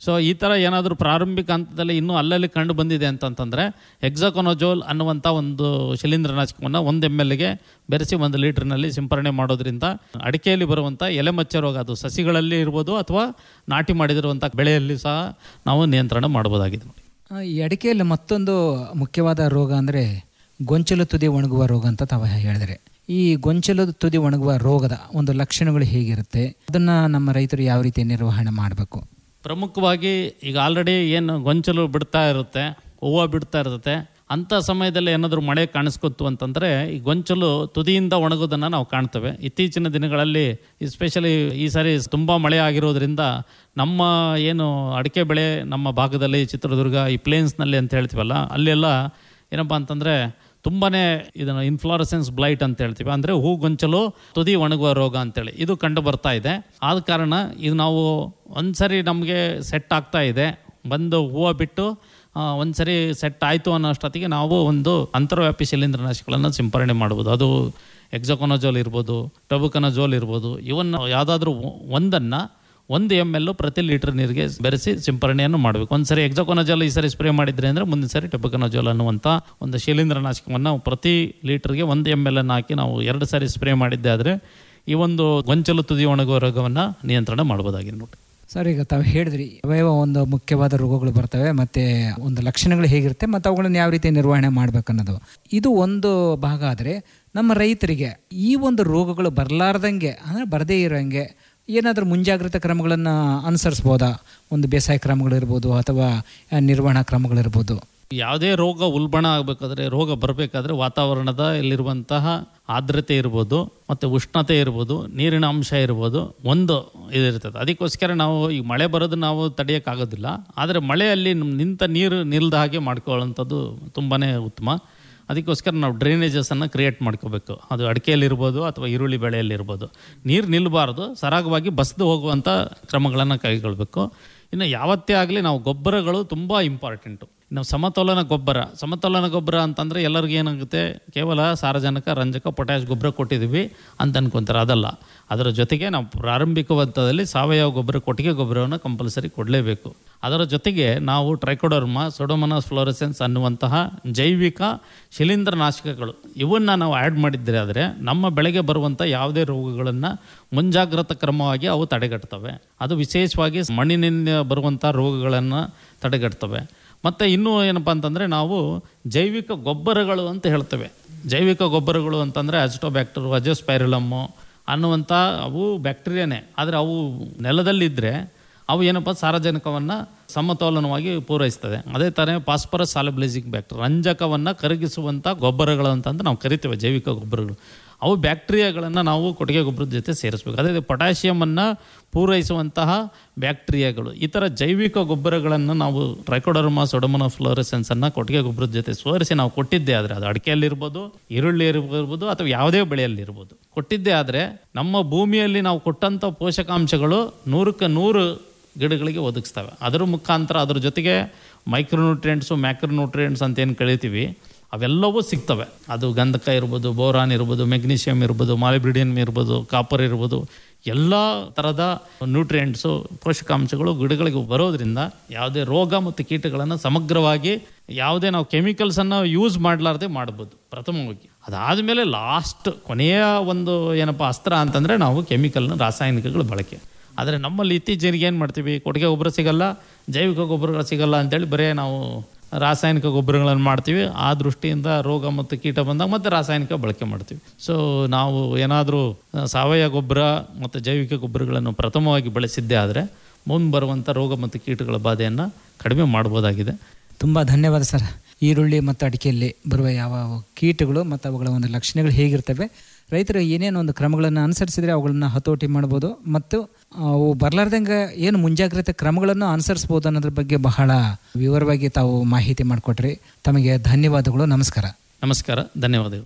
ಸೊ ಈ ಥರ ಏನಾದರೂ ಪ್ರಾರಂಭಿಕ ಹಂತದಲ್ಲಿ ಇನ್ನೂ ಅಲ್ಲಲ್ಲಿ ಕಂಡು ಬಂದಿದೆ ಅಂತಂತಂದರೆ ಎಕ್ಸಾಕೊನೋಜೋಲ್ ಅನ್ನುವಂಥ ಒಂದು ಶಿಲೀಂಧ್ರನಾಶಕವನ್ನು ಒಂದು ಎಮ್ ಎಲ್ಗೆ ಬೆರೆಸಿ ಒಂದು ಲೀಟ್ರ್ನಲ್ಲಿ ಸಿಂಪರಣೆ ಮಾಡೋದ್ರಿಂದ ಅಡಿಕೆಯಲ್ಲಿ ಬರುವಂಥ ಎಲೆ ಮಚ್ಚ ರೋಗ ಅದು ಸಸಿಗಳಲ್ಲಿ ಇರ್ಬೋದು ಅಥವಾ ನಾಟಿ ಮಾಡಿದಿರುವಂಥ ಬೆಳೆಯಲ್ಲಿ ಸಹ ನಾವು ನಿಯಂತ್ರಣ ಮಾಡ್ಬೋದಾಗಿದೆ ಆ, ಈ ಅಡಿಕೆಯಲ್ಲಿ ಮತ್ತೊಂದು ಮುಖ್ಯವಾದ ರೋಗ ಅಂದರೆ ಗೊಂಚಲು ತುದಿ ಒಣಗುವ ರೋಗ ಅಂತ ತಾವು ಹೇಳಿದ್ರೆ ಈ ಗೊಂಚಲು ತುದಿ ಒಣಗುವ ರೋಗದ ಒಂದು ಲಕ್ಷಣಗಳು ಹೇಗಿರುತ್ತೆ ಅದನ್ನ ನಮ್ಮ ರೈತರು ಯಾವ ರೀತಿ ನಿರ್ವಹಣೆ ಮಾಡಬೇಕು ಪ್ರಮುಖವಾಗಿ ಈಗ ಆಲ್ರೆಡಿ ಏನು ಗೊಂಚಲು ಬಿಡ್ತಾ ಇರುತ್ತೆ ಹೂವು ಬಿಡ್ತಾ ಇರುತ್ತೆ ಅಂಥ ಸಮಯದಲ್ಲಿ ಏನಾದರೂ ಮಳೆ ಕಾಣಿಸ್ಕೊತ್ತು ಅಂತಂದರೆ ಈ ಗೊಂಚಲು ತುದಿಯಿಂದ ಒಣಗೋದನ್ನು ನಾವು ಕಾಣ್ತೇವೆ ಇತ್ತೀಚಿನ ದಿನಗಳಲ್ಲಿ ಎಸ್ಪೆಷಲಿ ಈ ಸಾರಿ ತುಂಬ ಮಳೆ ಆಗಿರೋದ್ರಿಂದ ನಮ್ಮ ಏನು ಅಡಿಕೆ ಬೆಳೆ ನಮ್ಮ ಭಾಗದಲ್ಲಿ ಚಿತ್ರದುರ್ಗ ಈ ಪ್ಲೇನ್ಸ್ನಲ್ಲಿ ಅಂತ ಹೇಳ್ತೀವಲ್ಲ ಅಲ್ಲೆಲ್ಲ ಏನಪ್ಪ ಅಂತಂದರೆ ತುಂಬಾ ಇದನ್ನು ಇನ್ಫ್ಲಾರಸೆನ್ಸ್ ಬ್ಲೈಟ್ ಅಂತ ಹೇಳ್ತೀವಿ ಅಂದರೆ ಹೂ ಗೊಂಚಲು ತುದಿ ಒಣಗುವ ರೋಗ ಅಂತೇಳಿ ಇದು ಕಂಡು ಬರ್ತಾ ಇದೆ ಆದ ಕಾರಣ ಇದು ನಾವು ಒಂದ್ಸರಿ ನಮಗೆ ಸೆಟ್ ಆಗ್ತಾ ಇದೆ ಬಂದು ಹೂವು ಬಿಟ್ಟು ಆ, ಒಂದ್ಸರಿ ಸೆಟ್ ಆಯಿತು ಅನ್ನೋಷ್ಟೊತ್ತಿಗೆ ನಾವು ಒಂದು ಅಂತರ್ವ್ಯಾಪಿ ಶಿಲೀಂಧ್ರನಾಶಕಗಳನ್ನು ಸಿಂಪರಣೆ ಮಾಡ್ಬೋದು ಅದು ಎಕ್ಸಕೊನಜೋಲ್ ಇರ್ಬೋದು ಟಬುಕನಜೋಲ್ ಇರ್ಬೋದು ಇವನ್ನ ಯಾವುದಾದ್ರೂ ಒಂದನ್ನು ಒಂದು ಎಮ್ ಎಲ್ ಪ್ರತಿ ಲೀಟರ್ ನೀರಿಗೆ ಬೆರೆಸಿ ಸಿಂಪರಣೆಯನ್ನು ಮಾಡಬೇಕು ಒಂದು ಸರಿ ಎಕ್ಸಕೊನಜೋಲ್ ಈ ಸರಿ ಸ್ಪ್ರೇ ಮಾಡಿದ್ರೆ ಅಂದರೆ ಮುಂದಿನ ಸರಿ ಟಬಕನಜೋಲ್ ಅನ್ನುವಂಥ ಒಂದು ಶಿಲೀಂಧ್ರನಾಶಕವನ್ನು ಪ್ರತಿ ಲೀಟರ್ಗೆ ಒಂದು ಎಮ್ ಎಲ್ ಅನ್ನು ಹಾಕಿ ನಾವು ಎರಡು ಸಾರಿ ಸ್ಪ್ರೇ ಮಾಡಿದ್ದೆ ಆದರೆ ಈ ಒಂದು ಗೊಂಚಲು ತುದಿ ಒಣಗುವ ರೋಗವನ್ನು ನಿಯಂತ್ರಣ ಮಾಡ್ಬೋದಾಗಿದೆ ನೋಡಿ ಸರ್ ಈಗ ತಾವು ಹೇಳಿದ್ರಿ ಅವಯವ ಒಂದು ಮುಖ್ಯವಾದ ರೋಗಗಳು ಬರ್ತವೆ ಮತ್ತೆ ಒಂದು ಲಕ್ಷಣಗಳು ಹೇಗಿರುತ್ತೆ ಮತ್ತು ಅವುಗಳನ್ನು ಯಾವ ರೀತಿ ನಿರ್ವಹಣೆ ಮಾಡ್ಬೇಕನ್ನೋದು ಇದು ಒಂದು ಭಾಗ ಆದರೆ ನಮ್ಮ ರೈತರಿಗೆ ಈ ಒಂದು ರೋಗಗಳು ಬರಲಾರ್ದಂಗೆ ಅಂದರೆ ಬರದೇ ಇರೋಂಗೆ ಏನಾದರೂ ಮುಂಜಾಗ್ರತಾ ಕ್ರಮಗಳನ್ನು ಅನುಸರಿಸ್ಬೋದಾ ಒಂದು ಬೇಸಾಯ ಕ್ರಮಗಳಿರ್ಬೋದು ಅಥವಾ ಆ, ನಿರ್ವಹಣಾ ಕ್ರಮಗಳಿರ್ಬೋದು ಯಾವುದೇ ರೋಗ ಉಲ್ಬಣ ಆಗಬೇಕಾದ್ರೆ ರೋಗ ಬರಬೇಕಾದ್ರೆ ವಾತಾವರಣದ ಇಲ್ಲಿರುವಂತಹ ಆರ್ದ್ರತೆ ಇರ್ಬೋದು ಮತ್ತು ಉಷ್ಣತೆ ಇರ್ಬೋದು ನೀರಿನ ಅಂಶ ಇರ್ಬೋದು ಒಂದು ಇದಿರ್ತದೆ ಅದಕ್ಕೋಸ್ಕರ ನಾವು ಈಗ ಮಳೆ ಬರೋದು ನಾವು ತಡೆಯೋಕ್ಕಾಗೋದಿಲ್ಲ ಆದರೆ ಮಳೆಯಲ್ಲಿ ನಮ್ ನಿಂತ ನೀರು ನಿಲ್ದ ಹಾಗೆ ಮಾಡ್ಕೊಳ್ಳೋಂಥದ್ದು ತುಂಬಾ ಉತ್ತಮ ಅದಕ್ಕೋಸ್ಕರ ನಾವು ಡ್ರೈನೇಜಸನ್ನು ಕ್ರಿಯೇಟ್ ಮಾಡ್ಕೋಬೇಕು ಅದು ಅಡಿಕೆಯಲ್ಲಿರ್ಬೋದು ಅಥವಾ ಈರುಳ್ಳಿ ಬೆಳೆಯಲ್ಲಿರ್ಬೋದು ನೀರು ನಿಲ್ಲಬಾರ್ದು ಸರಾಗವಾಗಿ ಬಸ್ದು ಹೋಗುವಂಥ ಕ್ರಮಗಳನ್ನು ಕೈಗೊಳ್ಳಬೇಕು ಇನ್ನು ಯಾವತ್ತೇ ಆಗಲಿ ನಾವು ಗೊಬ್ಬರಗಳು ತುಂಬ ಇಂಪಾರ್ಟೆಂಟು ನಾವು ಸಮತೋಲನ ಗೊಬ್ಬರ ಸಮತೋಲನ ಗೊಬ್ಬರ ಅಂತಂದರೆ ಎಲ್ಲರಿಗೂ ಏನಾಗುತ್ತೆ ಕೇವಲ ಸಾರಜನಕ ರಂಜಕ ಪೊಟ್ಯಾಶ್ ಗೊಬ್ಬರ ಕೊಟ್ಟಿದ್ದೀವಿ ಅಂತ ಅನ್ಕೊಂತಾರೆ ಅದಲ್ಲ ಅದರ ಜೊತೆಗೆ ನಾವು ಪ್ರಾರಂಭಿಕ ಹಂತದಲ್ಲಿ ಸಾವಯವ ಗೊಬ್ಬರ ಕೊಟ್ಟಿಗೆ ಗೊಬ್ಬರವನ್ನು ಕಂಪಲ್ಸರಿ ಕೊಡಲೇಬೇಕು ಅದರ ಜೊತೆಗೆ ನಾವು ಟ್ರೈಕೋಡರ್ಮ ಸೊಡೋಮನಾಸ್ ಫ್ಲೋರೆಸೆನ್ಸ್ ಅನ್ನುವಂತಹ ಜೈವಿಕ ಶಿಲೀಂಧ್ರನಾಶಕಗಳು ಇವನ್ನು ನಾವು ಆ್ಯಡ್ ಮಾಡಿದ್ರೆ ಆದರೆ ನಮ್ಮ ಬೆಳೆಗೆ ಬರುವಂಥ ಯಾವುದೇ ರೋಗಗಳನ್ನು ಮುಂಜಾಗ್ರತಾ ಕ್ರಮವಾಗಿ ಅವು ತಡೆಗಟ್ತವೆ ಅದು ವಿಶೇಷವಾಗಿ ಮಣ್ಣಿನಿಂದ ಬರುವಂಥ ರೋಗಗಳನ್ನು ತಡೆಗಟ್ತವೆ ಮತ್ತು ಇನ್ನೂ ಏನಪ್ಪ ಅಂತಂದರೆ ನಾವು ಜೈವಿಕ ಗೊಬ್ಬರಗಳು ಅಂತ ಹೇಳ್ತೇವೆ ಜೈವಿಕ ಗೊಬ್ಬರಗಳು ಅಂತಂದರೆ ಅಜಿಟೋಬ್ಯಾಕ್ಟರು ಅಜೋಸ್ಪೈರಲಮ್ಮು ಅನ್ನುವಂಥ ಅವು ಬ್ಯಾಕ್ಟೀರಿಯಾನೇ ಆದರೆ ಅವು ನೆಲದಲ್ಲಿದ್ದರೆ ಅವು ಏನಪ್ಪ ಸಾರಜನಕವನ್ನು ಸಮತೋಲನವಾಗಿ ಪೂರೈಸ್ತದೆ ಅದೇ ಥರ ಫಾಸ್ಫರಸ್ ಸಾಲಬ್ಲೈಸಿಂಗ್ ಬ್ಯಾಕ್ಟರ್ ರಂಜಕವನ್ನು ಕರಗಿಸುವಂಥ ಗೊಬ್ಬರಗಳು ಅಂತಂದು ನಾವು ಕರಿತೇವೆ ಜೈವಿಕ ಗೊಬ್ಬರಗಳು ಅವು ಬ್ಯಾಕ್ಟೀರಿಯಾಗಳನ್ನು ನಾವು ಕೊಟ್ಟಿಗೆ ಗೊಬ್ಬರದ ಜೊತೆ ಸೇರಿಸ್ಬೇಕು ಅದೇ ಪೊಟ್ಯಾಷಿಯಮನ್ನು ಪೂರೈಸುವಂತಹ ಬ್ಯಾಕ್ಟೀರಿಯಾಗಳು ಈ ಥರ ಜೈವಿಕ ಗೊಬ್ಬರಗಳನ್ನು ನಾವು ಟ್ರೈಕೋಡರ್ಮಾ ಸೊಡಮನ ಫ್ಲೋರೆಸೆನ್ಸನ್ನು ಕೊಟ್ಟಿಗೆ ಗೊಬ್ಬರದ ಜೊತೆ ಸೋರಿಸಿ ನಾವು ಕೊಟ್ಟಿದ್ದೇ ಆದರೆ ಅದು ಅಡಿಕೆಯಲ್ಲಿರ್ಬೋದು ಈರುಳ್ಳಿ ಇರ್ಬೋದು ಅಥವಾ ಯಾವುದೇ ಬೆಳೆಯಲ್ಲಿರ್ಬೋದು ಕೊಟ್ಟಿದ್ದೇ ಆದರೆ ನಮ್ಮ ಭೂಮಿಯಲ್ಲಿ ನಾವು ಕೊಟ್ಟಂಥ ಪೋಷಕಾಂಶಗಳು ನೂರಕ್ಕೆ ನೂರು ಗಿಡಗಳಿಗೆ ಒದಗಿಸ್ತವೆ ಅದರ ಮುಖಾಂತರ ಅದ್ರ ಜೊತೆಗೆ ಮೈಕ್ರೋನ್ಯೂಟ್ರಿಯೆಂಟ್ಸು ಮ್ಯಾಕ್ರೋನ್ಯೂಟ್ರಿಯೆಂಟ್ಸ್ ಅಂತ ಏನು ಕಳಿತೀವಿ ಅವೆಲ್ಲವೂ ಸಿಗ್ತವೆ ಅದು ಗಂಧಕ ಇರ್ಬೋದು ಬೋರಾನ್ ಇರ್ಬೋದು ಮೆಗ್ನೀಷಿಯಮ್ ಇರ್ಬೋದು ಮಾಲಿಬ್ರಿಡಿಯನ್ ಇರ್ಬೋದು ಕಾಪರ್ ಇರ್ಬೋದು ಎಲ್ಲ ಥರದ ನ್ಯೂಟ್ರಿಯೆಂಟ್ಸು ಪೋಷಕಾಂಶಗಳು ಗಿಡಗಳಿಗೆ ಬರೋದ್ರಿಂದ ಯಾವುದೇ ರೋಗ ಮತ್ತು ಕೀಟಗಳನ್ನು ಸಮಗ್ರವಾಗಿ ಯಾವುದೇ ನಾವು ಕೆಮಿಕಲ್ಸನ್ನು ಯೂಸ್ ಮಾಡಲಾರ್ದೆ ಮಾಡ್ಬೋದು ಪ್ರಥಮವಾಗಿ ಅದಾದಮೇಲೆ ಲಾಸ್ಟ್ ಕೊನೆಯ ಒಂದು ಏನಪ್ಪ ಅಸ್ತ್ರ ಅಂತಂದರೆ ನಾವು ಕೆಮಿಕಲ್ನ ರಾಸಾಯನಿಕಗಳು ಬಳಕೆ ಆದರೆ ನಮ್ಮಲ್ಲಿ ಇತ್ತೀಚೆಗೆ ಏನು ಮಾಡ್ತೀವಿ ಕೊಟ್ಟಿಗೆ ಗೊಬ್ಬರ ಸಿಗಲ್ಲ ಜೈವಿಕ ಗೊಬ್ಬರಗಳು ಸಿಗಲ್ಲ ಅಂತೇಳಿ ಬರೀ ನಾವು ರಾಸಾಯನಿಕ ಗೊಬ್ಬರಗಳನ್ನು ಮಾಡ್ತೀವಿ ಆ ದೃಷ್ಟಿಯಿಂದ ರೋಗ ಮತ್ತು ಕೀಟ ಬಂದಾಗ ಮತ್ತೆ ರಾಸಾಯನಿಕ ಬಳಕೆ ಮಾಡ್ತೀವಿ ಸೊ ನಾವು ಏನಾದರೂ ಸಾವಯವ ಗೊಬ್ಬರ ಮತ್ತು ಜೈವಿಕ ಗೊಬ್ಬರಗಳನ್ನು ಪ್ರಥಮವಾಗಿ ಬಳಸಿದ್ದೇ ಆದರೆ ಮುಂದೆ ಬರುವಂಥ ರೋಗ ಮತ್ತು ಕೀಟಗಳ ಬಾಧೆಯನ್ನು ಕಡಿಮೆ ಮಾಡ್ಬೋದಾಗಿದೆ ತುಂಬ ಧನ್ಯವಾದ ಸರ್ ಈರುಳ್ಳಿ ಮತ್ತು ಅಡಿಕೆಯಲ್ಲಿ ಬರುವ ಯಾವ ಕೀಟಗಳು ಮತ್ತು ಅವುಗಳ ಒಂದು ಲಕ್ಷಣಗಳು ಹೇಗಿರ್ತವೆ ರೈತರು ಏನೇನು ಒಂದು ಕ್ರಮಗಳನ್ನು ಅನುಸರಿಸಿದರೆ ಅವುಗಳನ್ನು ಹತೋಟಿ ಮಾಡ್ಬೋದು ಮತ್ತು ಅವು ಬರಲಾರ್ದಂಗೆ ಏನು ಮುಂಜಾಗ್ರತೆ ಕ್ರಮಗಳನ್ನು ಅನುಸರಿಸ್ಬೋದು ಅನ್ನೋದ್ರ ಬಗ್ಗೆ ಬಹಳ ವಿವರವಾಗಿ ತಾವು ಮಾಹಿತಿ ಮಾಡಿಕೊಟ್ರಿ ತಮಗೆ ಧನ್ಯವಾದಗಳು ನಮಸ್ಕಾರ ನಮಸ್ಕಾರ ಧನ್ಯವಾದಗಳು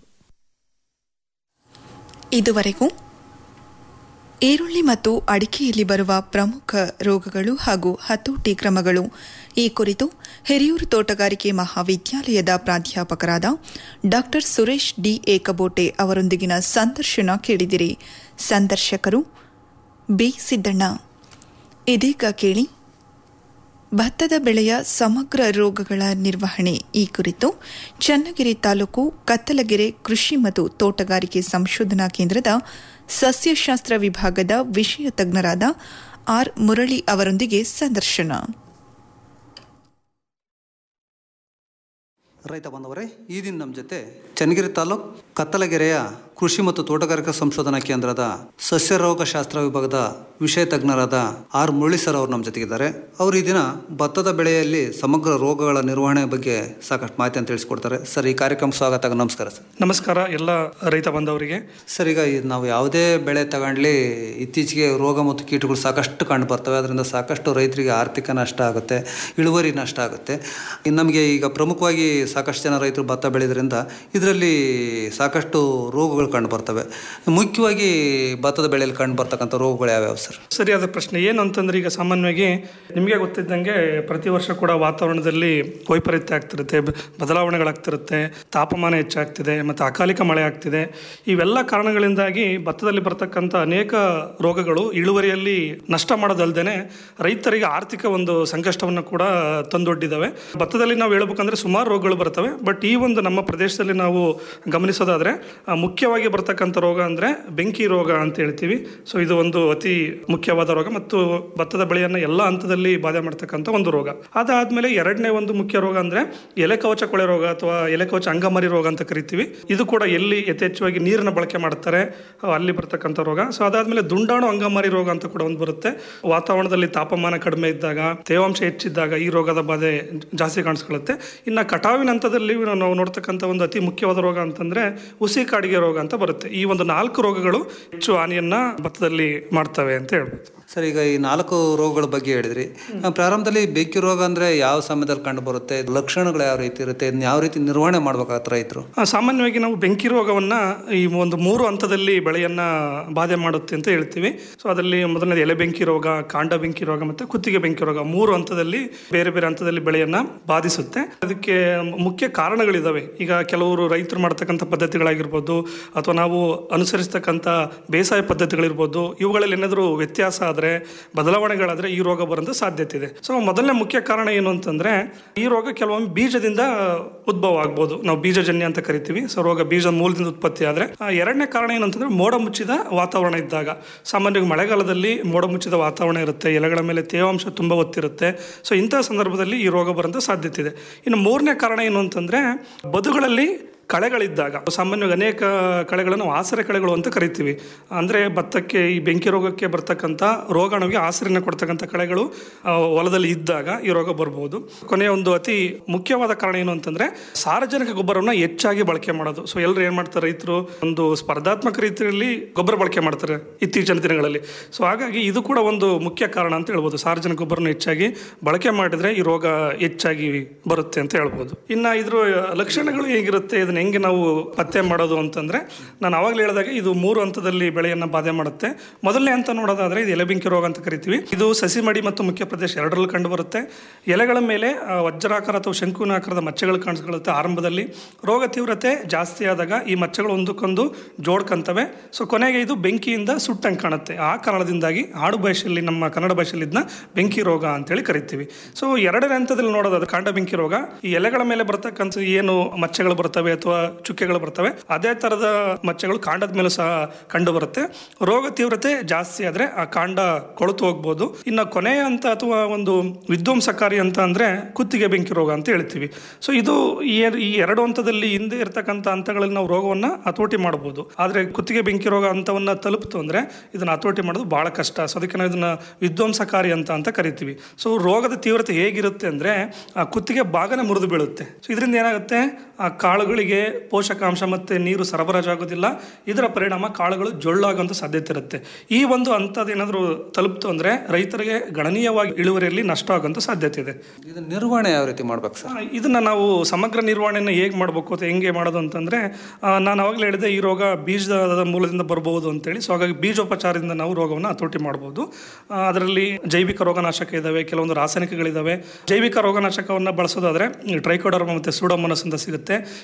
ಇದುವರೆಗೂ ಈರುಳ್ಳಿ ಮತ್ತು ಅಡಿಕೆಯಲ್ಲಿ ಬರುವ ಪ್ರಮುಖ ರೋಗಗಳು ಹಾಗೂ ಹತೋಟಿ ಕ್ರಮಗಳು ಈ ಕುರಿತು ಹಿರಿಯೂರು ತೋಟಗಾರಿಕೆ ಮಹಾವಿದ್ಯಾಲಯದ ಪ್ರಾಧ್ಯಾಪಕರಾದ ಡಾ ಸುರೇಶ್ ಡಿ ಏಕಬೋಟೆ ಅವರೊಂದಿಗಿನ ಸಂದರ್ಶನ ಕೇಳಿದಿರಿ ಸಂದರ್ಶಕರು ಬಿ ಸಿದ್ದಣ್ಣ ಇದೀಗ ಕೇಳಿ ಭತ್ತದ ಬೆಳೆಯ ಸಮಗ್ರ ರೋಗಗಳ ನಿರ್ವಹಣೆ ಈ ಕುರಿತು ಚನ್ನಗಿರಿ ತಾಲೂಕು ಕತ್ತಲಗೆರೆ ಕೃಷಿ ಮತ್ತು ತೋಟಗಾರಿಕೆ ಸಂಶೋಧನಾ ಕೇಂದ್ರದ ಸಸ್ಯಶಾಸ್ತ್ರ ವಿಭಾಗದ ವಿಷಯ ತಜ್ಞರಾದ ಆರ್ ಮುರಳಿ ಅವರೊಂದಿಗೆ ಸಂದರ್ಶನ ರೈತ ಬಾಂಧವರೇ ಈ ದಿನ ನಮ್ಮ ಜೊತೆ ಚನ್ನಗಿರಿ ತಾಲೂಕ್ ಕತ್ತಲಗೆರೆಯ ಕೃಷಿ ಮತ್ತು ತೋಟಗಾರಿಕಾ ಸಂಶೋಧನಾ ಕೇಂದ್ರದ ಸಸ್ಯ ರೋಗಶಾಸ್ತ್ರ ವಿಭಾಗದ ವಿಷಯ ತಜ್ಞರಾದ ಆರ್ ಮುರಳಿ ಸರ್ ಅವರು ನಮ್ಮ ಜೊತೆಗಿದ್ದಾರೆ ಅವರು ಈ ದಿನ ಭತ್ತದ ಬೆಳೆಯಲ್ಲಿ ಸಮಗ್ರ ರೋಗಗಳ ನಿರ್ವಹಣೆ ಬಗ್ಗೆ ಸಾಕಷ್ಟು ಮಾಹಿತಿಯನ್ನು ತಿಳಿಸ್ಕೊಡ್ತಾರೆ ಸರ್ ಈ ಕಾರ್ಯಕ್ರಮ ಸ್ವಾಗತ ನಮಸ್ಕಾರ ಸರ್ ನಮಸ್ಕಾರ ಎಲ್ಲ ರೈತ ಬಾಂಧವರಿಗೆ ಸರ್ ಈಗ ಈ ನಾವು ಯಾವುದೇ ಬೆಳೆ ತಗೊಂಡ್ಲಿ ಇತ್ತೀಚೆಗೆ ರೋಗ ಮತ್ತು ಕೀಟಗಳು ಸಾಕಷ್ಟು ಕಂಡು ಬರ್ತವೆ ಅದರಿಂದ ಸಾಕಷ್ಟು ರೈತರಿಗೆ ಆರ್ಥಿಕ ನಷ್ಟ ಆಗುತ್ತೆ ಇಳುವರಿ ನಷ್ಟ ಆಗುತ್ತೆ ಇನ್ನು ನಮಗೆ ಈಗ ಪ್ರಮುಖವಾಗಿ ಸಾಕಷ್ಟು ಜನ ರೈತರು ಭತ್ತ ಬೆಳೆಯೋದ್ರಿಂದ ಇದರಲ್ಲಿ ಸಾಕಷ್ಟು ರೋಗಗಳು ಕಂಡು ಬರ್ತವೆ ಮುಖ್ಯವಾಗಿ ಭತ್ತದ ಬೆಳೆಯಲ್ಲಿ ಕಂಡು ಬರ್ತಕ್ಕಂಥ ರೋಗಗಳು ಯಾವ್ಯಾವ ಸರ್ ಸರಿಯಾದ ಪ್ರಶ್ನೆ ಏನು ಅಂತಂದ್ರೆ ಈಗ ಸಾಮಾನ್ಯವಾಗಿ ನಿಮಗೆ ಗೊತ್ತಿದ್ದಂಗೆ ಪ್ರತಿ ವರ್ಷ ಕೂಡ ವಾತಾವರಣದಲ್ಲಿ ವೈಪರೀತ್ಯ ಆಗ್ತಿರುತ್ತೆ ಬ- ಬದಲಾವಣೆಗಳಾಗ್ತಿರುತ್ತೆ ತಾಪಮಾನ ಹೆಚ್ಚಾಗ್ತಿದೆ ಮತ್ತು ಅಕಾಲಿಕ ಮಳೆ ಆಗ್ತಿದೆ ಇವೆಲ್ಲ ಕಾರಣಗಳಿಂದಾಗಿ ಭತ್ತದಲ್ಲಿ ಬರ್ತಕ್ಕಂಥ ಅನೇಕ ರೋಗಗಳು ಇಳುವರಿಯಲ್ಲಿ ನಷ್ಟ ಮಾಡೋದಲ್ದೇನೆ ರೈತರಿಗೆ ಆರ್ಥಿಕ ಒಂದು ಸಂಕಷ್ಟವನ್ನು ಕೂಡ ತಂದೊಡ್ಡಿದ್ದಾವೆ ಭತ್ತದಲ್ಲಿ ನಾವು ಹೇಳ್ಬೇಕಂದ್ರೆ ಸುಮಾರು ರೋಗಗಳು ಬರ್ತವೆ ಬಟ್ ಈ ಒಂದು ನಮ್ಮ ಪ್ರದೇಶದಲ್ಲಿ ನಾವು ಗಮನಿಸೋದಾದ್ರೆ ಆ, ಮುಖ್ಯವಾಗಿ ಬರ್ತಕ್ಕಂಥ ರೋಗ ಅಂದರೆ ಬೆಂಕಿ ರೋಗ ಅಂತ ಹೇಳ್ತೀವಿ ಸೊ ಇದು ಒಂದು ಅತಿ ಮುಖ್ಯವಾದ ರೋಗ ಮತ್ತು ಭತ್ತದ ಬೆಳೆಯನ್ನು ಎಲ್ಲ ಹಂತದಲ್ಲಿ ಬಾಧೆ ಮಾಡ್ತಕ್ಕಂಥ ಒಂದು ರೋಗ ಅದಾದ್ಮೇಲೆ ಎರಡನೇ ಒಂದು ಮುಖ್ಯ ರೋಗ ಅಂದರೆ ಎಲೆಕವಚ ಕೊಳೆ ರೋಗ ಅಥವಾ ಎಲೆಕವಚ ಅಂಗಮರಿ ರೋಗ ಅಂತ ಕರಿತೀವಿ ಇದು ಕೂಡ ಎಲ್ಲಿ ಯಥೇಚ್ಛವಾಗಿ ನೀರನ್ನ ಬಳಕೆ ಮಾಡ್ತಾರೆ ಆ, ಅಲ್ಲಿ ಬರ್ತಕ್ಕಂಥ ರೋಗ ಸೊ ಅದಾದ್ಮೇಲೆ ದುಂಡಾಣು ಅಂಗಮಾರಿ ರೋಗ ಅಂತ ಕೂಡ ಒಂದು ಬರುತ್ತೆ ವಾತಾವರಣದಲ್ಲಿ ತಾಪಮಾನ ಕಡಿಮೆ ಇದ್ದಾಗ ತೇವಾಂಶ ಹೆಚ್ಚಿದ್ದಾಗ ಈ ರೋಗದ ಬಾಧೆ ಜಾಸ್ತಿ ಕಾಣಿಸ್ಕೊಳ್ಳುತ್ತೆ ಇನ್ನು ಕಟಾವಿನ ಹಂತದಲ್ಲಿ ನಾವು ನೋಡ್ತಕ್ಕಂಥ ಒಂದು ಅತಿ ಮುಖ್ಯವಾದ ರೋಗ ಅಂತಂದ್ರೆ ಉಸಿ ಕಾಡಿಗೆ ರೋಗ ಅಂತ ಬರುತ್ತೆ ಈ ಒಂದು ನಾಲ್ಕು ರೋಗಗಳು ಹೆಚ್ಚು ಹಾನಿಯನ್ನ ಭತ್ತದಲ್ಲಿ ಮಾಡ್ತವೆ ಅಂತ ಹೇಳ್ಬೋದು ಸರ್ ಈಗ ಈ ನಾಲ್ಕು ರೋಗಗಳ ಬಗ್ಗೆ ಹೇಳಿದ್ರಿ ಆ, ಪ್ರಾರಂಭದಲ್ಲಿ ಬೆಂಕಿ ರೋಗ ಅಂದ್ರೆ ಯಾವ ಸಮಯದಲ್ಲಿ ಕಂಡು ಬರುತ್ತೆ ಲಕ್ಷಣಗಳು ಯಾವ ರೀತಿ ಇರುತ್ತೆ ಇದನ್ನ ಯಾವ ರೀತಿ ನಿರ್ವಹಣೆ ಮಾಡ್ಬೇಕಾಗತ್ತೆ ರೈತರು ಆ, ಸಾಮಾನ್ಯವಾಗಿ ನಾವು ಬೆಂಕಿ ರೋಗವನ್ನ ಈ ಒಂದು ಮೂರು ಹಂತದಲ್ಲಿ ಬೆಳೆಯನ್ನ ಬಾಧೆ ಮಾಡುತ್ತೆ ಅಂತ ಹೇಳ್ತೀವಿ ಸೊ ಅದರಲ್ಲಿ ಮೊದಲನೇದು ಎಲೆ ಬೆಂಕಿ ರೋಗ ಕಾಂಡ ಬೆಂಕಿ ರೋಗ ಮತ್ತೆ ಕುತ್ತಿಗೆ ಬೆಂಕಿ ರೋಗ ಮೂರು ಹಂತದಲ್ಲಿ ಬೇರೆ ಬೇರೆ ಹಂತದಲ್ಲಿ ಬೆಳೆಯನ್ನ ಬಾಧಿಸುತ್ತೆ ಅದಕ್ಕೆ ಮುಖ್ಯ ಕಾರಣಗಳಿದಾವೆ ಈಗ ಕೆಲವರು ರೈತರು ಮಾಡ್ತಕ್ಕಂಥ ಪದ್ಧತಿಗಳಾಗಿರ್ಬೋದು ಅಥವಾ ನಾವು ಅನುಸರಿಸ್ತಕ್ಕಂಥ ಬೇಸಾಯ ಪದ್ಧತಿಗಳಿರ್ಬೋದು ಇವುಗಳಲ್ಲಿ ಏನಾದರೂ ವ್ಯತ್ಯಾಸ ಆದರೆ ಬದಲಾವಣೆಗಳಾದರೆ ಈ ರೋಗ ಬರೋಂಥ ಸಾಧ್ಯತೆ ಇದೆ ಸೊ ಮೊದಲನೇ ಮುಖ್ಯ ಕಾರಣ ಏನು ಅಂತಂದ್ರೆ ಈ ರೋಗ ಕೆಲವೊಮ್ಮೆ ಬೀಜದಿಂದ ಉದ್ಭವ ಆಗ್ಬೋದು ನಾವು ಬೀಜಜನ್ಯ ಅಂತ ಕರಿತೀವಿ ಸೊ ರೋಗ ಬೀಜದ ಮೂಲದಿಂದ ಉತ್ಪತ್ತಿ ಆದರೆ ಎರಡನೇ ಕಾರಣ ಏನಂತಂದ್ರೆ ಮೋಡ ಮುಚ್ಚಿದ ವಾತಾವರಣ ಇದ್ದಾಗ ಸಾಮಾನ್ಯವಾಗಿ ಮಳೆಗಾಲದಲ್ಲಿ ಮೋಡ ಮುಚ್ಚಿದ ವಾತಾವರಣ ಇರುತ್ತೆ ಎಲೆಗಳ ಮೇಲೆ ತೇವಾಂಶ ತುಂಬ ಒತ್ತಿರುತ್ತೆ ಸೊ ಇಂತಹ ಸಂದರ್ಭದಲ್ಲಿ ಈ ರೋಗ ಬರೋಂಥ ಸಾಧ್ಯತೆ ಇದೆ ಇನ್ನು ಮೂರನೇ ಕಾರಣ ಏನು ಅಂತಂದ್ರೆ ಬದುಗಳಲ್ಲಿ ಕಳೆಗಳಿದ್ದಾಗ ಸಾಮಾನ್ಯವಾಗಿ ಅನೇಕ ಕಳೆಗಳನ್ನು ಆಸರೆ ಕಳೆಗಳು ಅಂತ ಕರಿತೀವಿ ಅಂದರೆ ಭತ್ತಕ್ಕೆ ಈ ಬೆಂಕಿ ರೋಗಕ್ಕೆ ಬರ್ತಕ್ಕಂಥ ರೋಗಾಣುವಿಗೆ ಆಸರೆಯನ್ನು ಕೊಡ್ತಕ್ಕಂಥ ಕಳೆಗಳು ಆ, ಹೊಲದಲ್ಲಿ ಇದ್ದಾಗ ಈ ರೋಗ ಬರ್ಬೋದು ಕೊನೆಯ ಒಂದು ಅತಿ ಮುಖ್ಯವಾದ ಕಾರಣ ಏನು ಅಂತಂದ್ರೆ ಸಾರ್ವಜನಿಕ ಗೊಬ್ಬರವನ್ನು ಹೆಚ್ಚಾಗಿ ಬಳಕೆ ಮಾಡೋದು ಸೊ ಎಲ್ಲರೂ ಏನು ಮಾಡ್ತಾರೆ ರೈತರು ಒಂದು ಸ್ಪರ್ಧಾತ್ಮಕ ರೀತಿಯಲ್ಲಿ ಗೊಬ್ಬರ ಬಳಕೆ ಮಾಡ್ತಾರೆ ಇತ್ತೀಚಿನ ದಿನಗಳಲ್ಲಿ ಸೊ ಹಾಗಾಗಿ ಇದು ಕೂಡ ಒಂದು ಮುಖ್ಯ ಕಾರಣ ಅಂತ ಹೇಳ್ಬೋದು ಸಾರ್ವಜನಿಕ ಗೊಬ್ಬರನ ಹೆಚ್ಚಾಗಿ ಬಳಕೆ ಮಾಡಿದ್ರೆ ಈ ರೋಗ ಹೆಚ್ಚಾಗಿ ಬರುತ್ತೆ ಅಂತ ಹೇಳ್ಬೋದು ಇನ್ನು ಇದ್ರ ಲಕ್ಷಣಗಳು ಹೇಗಿರುತ್ತೆ ಇದನ್ನ ಹೆಂಗೆ ನಾವು ಪತ್ತೆ ಮಾಡೋದು ಅಂತಂದ್ರೆ ನಾನು ಅವಾಗಲೇ ಹೇಳಿದಾಗ ಇದು ಮೂರು ಹಂತದಲ್ಲಿ ಬೆಳೆಯನ್ನ ಬಾಧೆ ಮಾಡುತ್ತೆ ಮೊದಲನೇ ಹಂತ ನೋಡೋದಾದ್ರೆ ಇದು ಎಲೆಬೆಂಕಿ ರೋಗ ಅಂತ ಕರಿತೀವಿ ಇದು ಸಸಿ ಮಡಿ ಮತ್ತು ಮುಖ್ಯ ಪ್ರದೇಶ ಎರಡರಲ್ಲೂ ಕಂಡು ಬರುತ್ತೆ ಎಲೆಗಳ ಮೇಲೆ ಆ, ವಜ್ರಾಕಾರ ಅಥವಾ ಶಂಕುನಾಕಾರದ ಮಚ್ಚೆಗಳು ಕಾಣಿಸ್ಕೊಳ್ಳುತ್ತೆ ಆರಂಭದಲ್ಲಿ ರೋಗ ತೀವ್ರತೆ ಜಾಸ್ತಿ ಆದಾಗ ಈ ಮಚ್ಚೆಗಳು ಒಂದಕ್ಕೊಂದು ಜೋಡ್ಕಂತವೆ ಸೊ ಕೊನೆಗೆ ಇದು ಬೆಂಕಿಯಿಂದ ಸುಟ್ಟಂಗೆ ಕಾಣುತ್ತೆ ಆ ಕಾರಣದಿಂದಾಗಿ ಆಡು ಭಾಷೆಯಲ್ಲಿ ನಮ್ಮ ಕನ್ನಡ ಭಾಷೆಯಲ್ಲಿ ಇದನ್ನ ಬೆಂಕಿ ರೋಗ ಅಂತೇಳಿ ಕರಿತೀವಿ ಸೊ ಎರಡನೇ ಹಂತದಲ್ಲಿ ನೋಡೋದಾದ್ರೆ ಕಾಂಡ ಬೆಂಕಿ ರೋಗ ಈ ಎಲೆಗಳ ಮೇಲೆ ಬರ್ತಕ್ಕಂಥ ಏನು ಮಚ್ಚೆಗಳು ಬರ್ತವೆ ಅಥವಾ ಚುಕ್ಕೆಗಳು ಬರ್ತವೆ ಅದೇ ತರದ ಮಚ್ಚೆಗಳು ಕಾಂಡದ ಮೇಲೆ ಸಹ ಕಂಡು ಬರುತ್ತೆ ರೋಗ ತೀವ್ರತೆ ಜಾಸ್ತಿ ಆದ್ರೆ ಆ ಕಾಂಡ ಕೊಳೆತು ಹೋಗ್ಬೋದು ಇನ್ನು ಕೊನೆಯ ಹಂತ ಅಥವಾ ಒಂದು ವಿಧ್ವಂಸಕಾರಿ ಅಂತ ಅಂದ್ರೆ ಕುತ್ತಿಗೆ ಬೆಂಕಿ ರೋಗ ಅಂತ ಹೇಳ್ತೀವಿ ಸೊ ಇದು ಈ ಎರ್- ಈ ಎರಡು ಹಂತದಲ್ಲಿ ಹಿಂದೆ ಇರತಕ್ಕಂಥ ಹಂತಗಳಲ್ಲಿ ನಾವು ರೋಗವನ್ನ ಹತೋಟಿ ಮಾಡಬಹುದು ಆದ್ರೆ ಕುತ್ತಿಗೆ ಬೆಂಕಿ ರೋಗ ಹಂತವನ್ನ ತಲುಪಿತು ಅಂದ್ರೆ ಇದನ್ನ ಹತೋಟಿ ಮಾಡೋದು ಬಹಳ ಕಷ್ಟ ಸೊ ಅದಕ್ಕೆ ನಾವು ಇದನ್ನ ವಿಧ್ವಂಸಕಾರಿ ಅಂತ ಅಂತ ಕರಿತೀವಿ ಸೊ ರೋಗದ ತೀವ್ರತೆ ಹೇಗಿರುತ್ತೆ ಅಂದ್ರೆ ಆ ಕುತ್ತಿಗೆ ಭಾಗನೇ ಮುರಿದು ಬೀಳುತ್ತೆ ಸೊ ಇದರಿಂದ ಏನಾಗುತ್ತೆ ಆ ಕಾಳುಗಳಿಗೆ ಪೋಷಕಾಂಶ ಮತ್ತೆ ನೀರು ಸರಬರಾಜಾಗೋದಿಲ್ಲ ಇದರ ಪರಿಣಾಮ ಕಾಳುಗಳು ಜೊಳ್ಳಾಗುವಂತ ಸಾಧ್ಯತೆ ಇರುತ್ತೆ ಈ ಒಂದು ಹಂತದ ಏನಾದರೂ ತಲುಪ್ತು ಅಂದ್ರೆ ರೈತರಿಗೆ ಗಣನೀಯವಾಗಿ ಇಳುವರಿಯಲ್ಲಿ ನಷ್ಟ ಆಗುವಂತ ಸಾಧ್ಯತೆ ಇದೆ ಇದು ನಿರ್ವಹಣೆ ಯಾವ ರೀತಿ ಮಾಡ್ಬೇಕು ಸರ್ ಆ, ಇದನ್ನ ನಾವು ಸಮಗ್ರ ನಿರ್ವಹಣೆಯನ್ನು ಹೇಗೆ ಮಾಡಬೇಕು ಅಥವಾ ಹೆಂಗೆ ಮಾಡೋದು ಅಂತಂದ್ರೆ ಆ, ನಾನು ಅವಾಗಲೇ ಹೇಳಿದೆ ಈ ರೋಗ ಬೀಜದ ಮೂಲದಿಂದ ಬರಬಹುದು ಅಂತೇಳಿ ಸೊ ಹಾಗಾಗಿ ಬೀಜೋಪಚಾರದಿಂದ ನಾವು ರೋಗವನ್ನು ಹತೋಟಿ ಮಾಡಬಹುದು ಆ, ಅದರಲ್ಲಿ ಜೈವಿಕ ರೋಗನಾಶಕ ಇದಾವೆ ಕೆಲವೊಂದು ರಾಸಾಯನಿಕಗಳಿದಾವೆ ಜೈವಿಕ ರೋಗನಾಶಕವನ್ನು ಬಳಸೋದಾದ್ರೆ ಟ್ರೈಕೋಡರ್ಮ ಮತ್ತು ಸೂಡೋಮೋನಸ್ ಅಂತ ಸಿಗುತ್ತೆ ಇದು ಎಲ್ಲ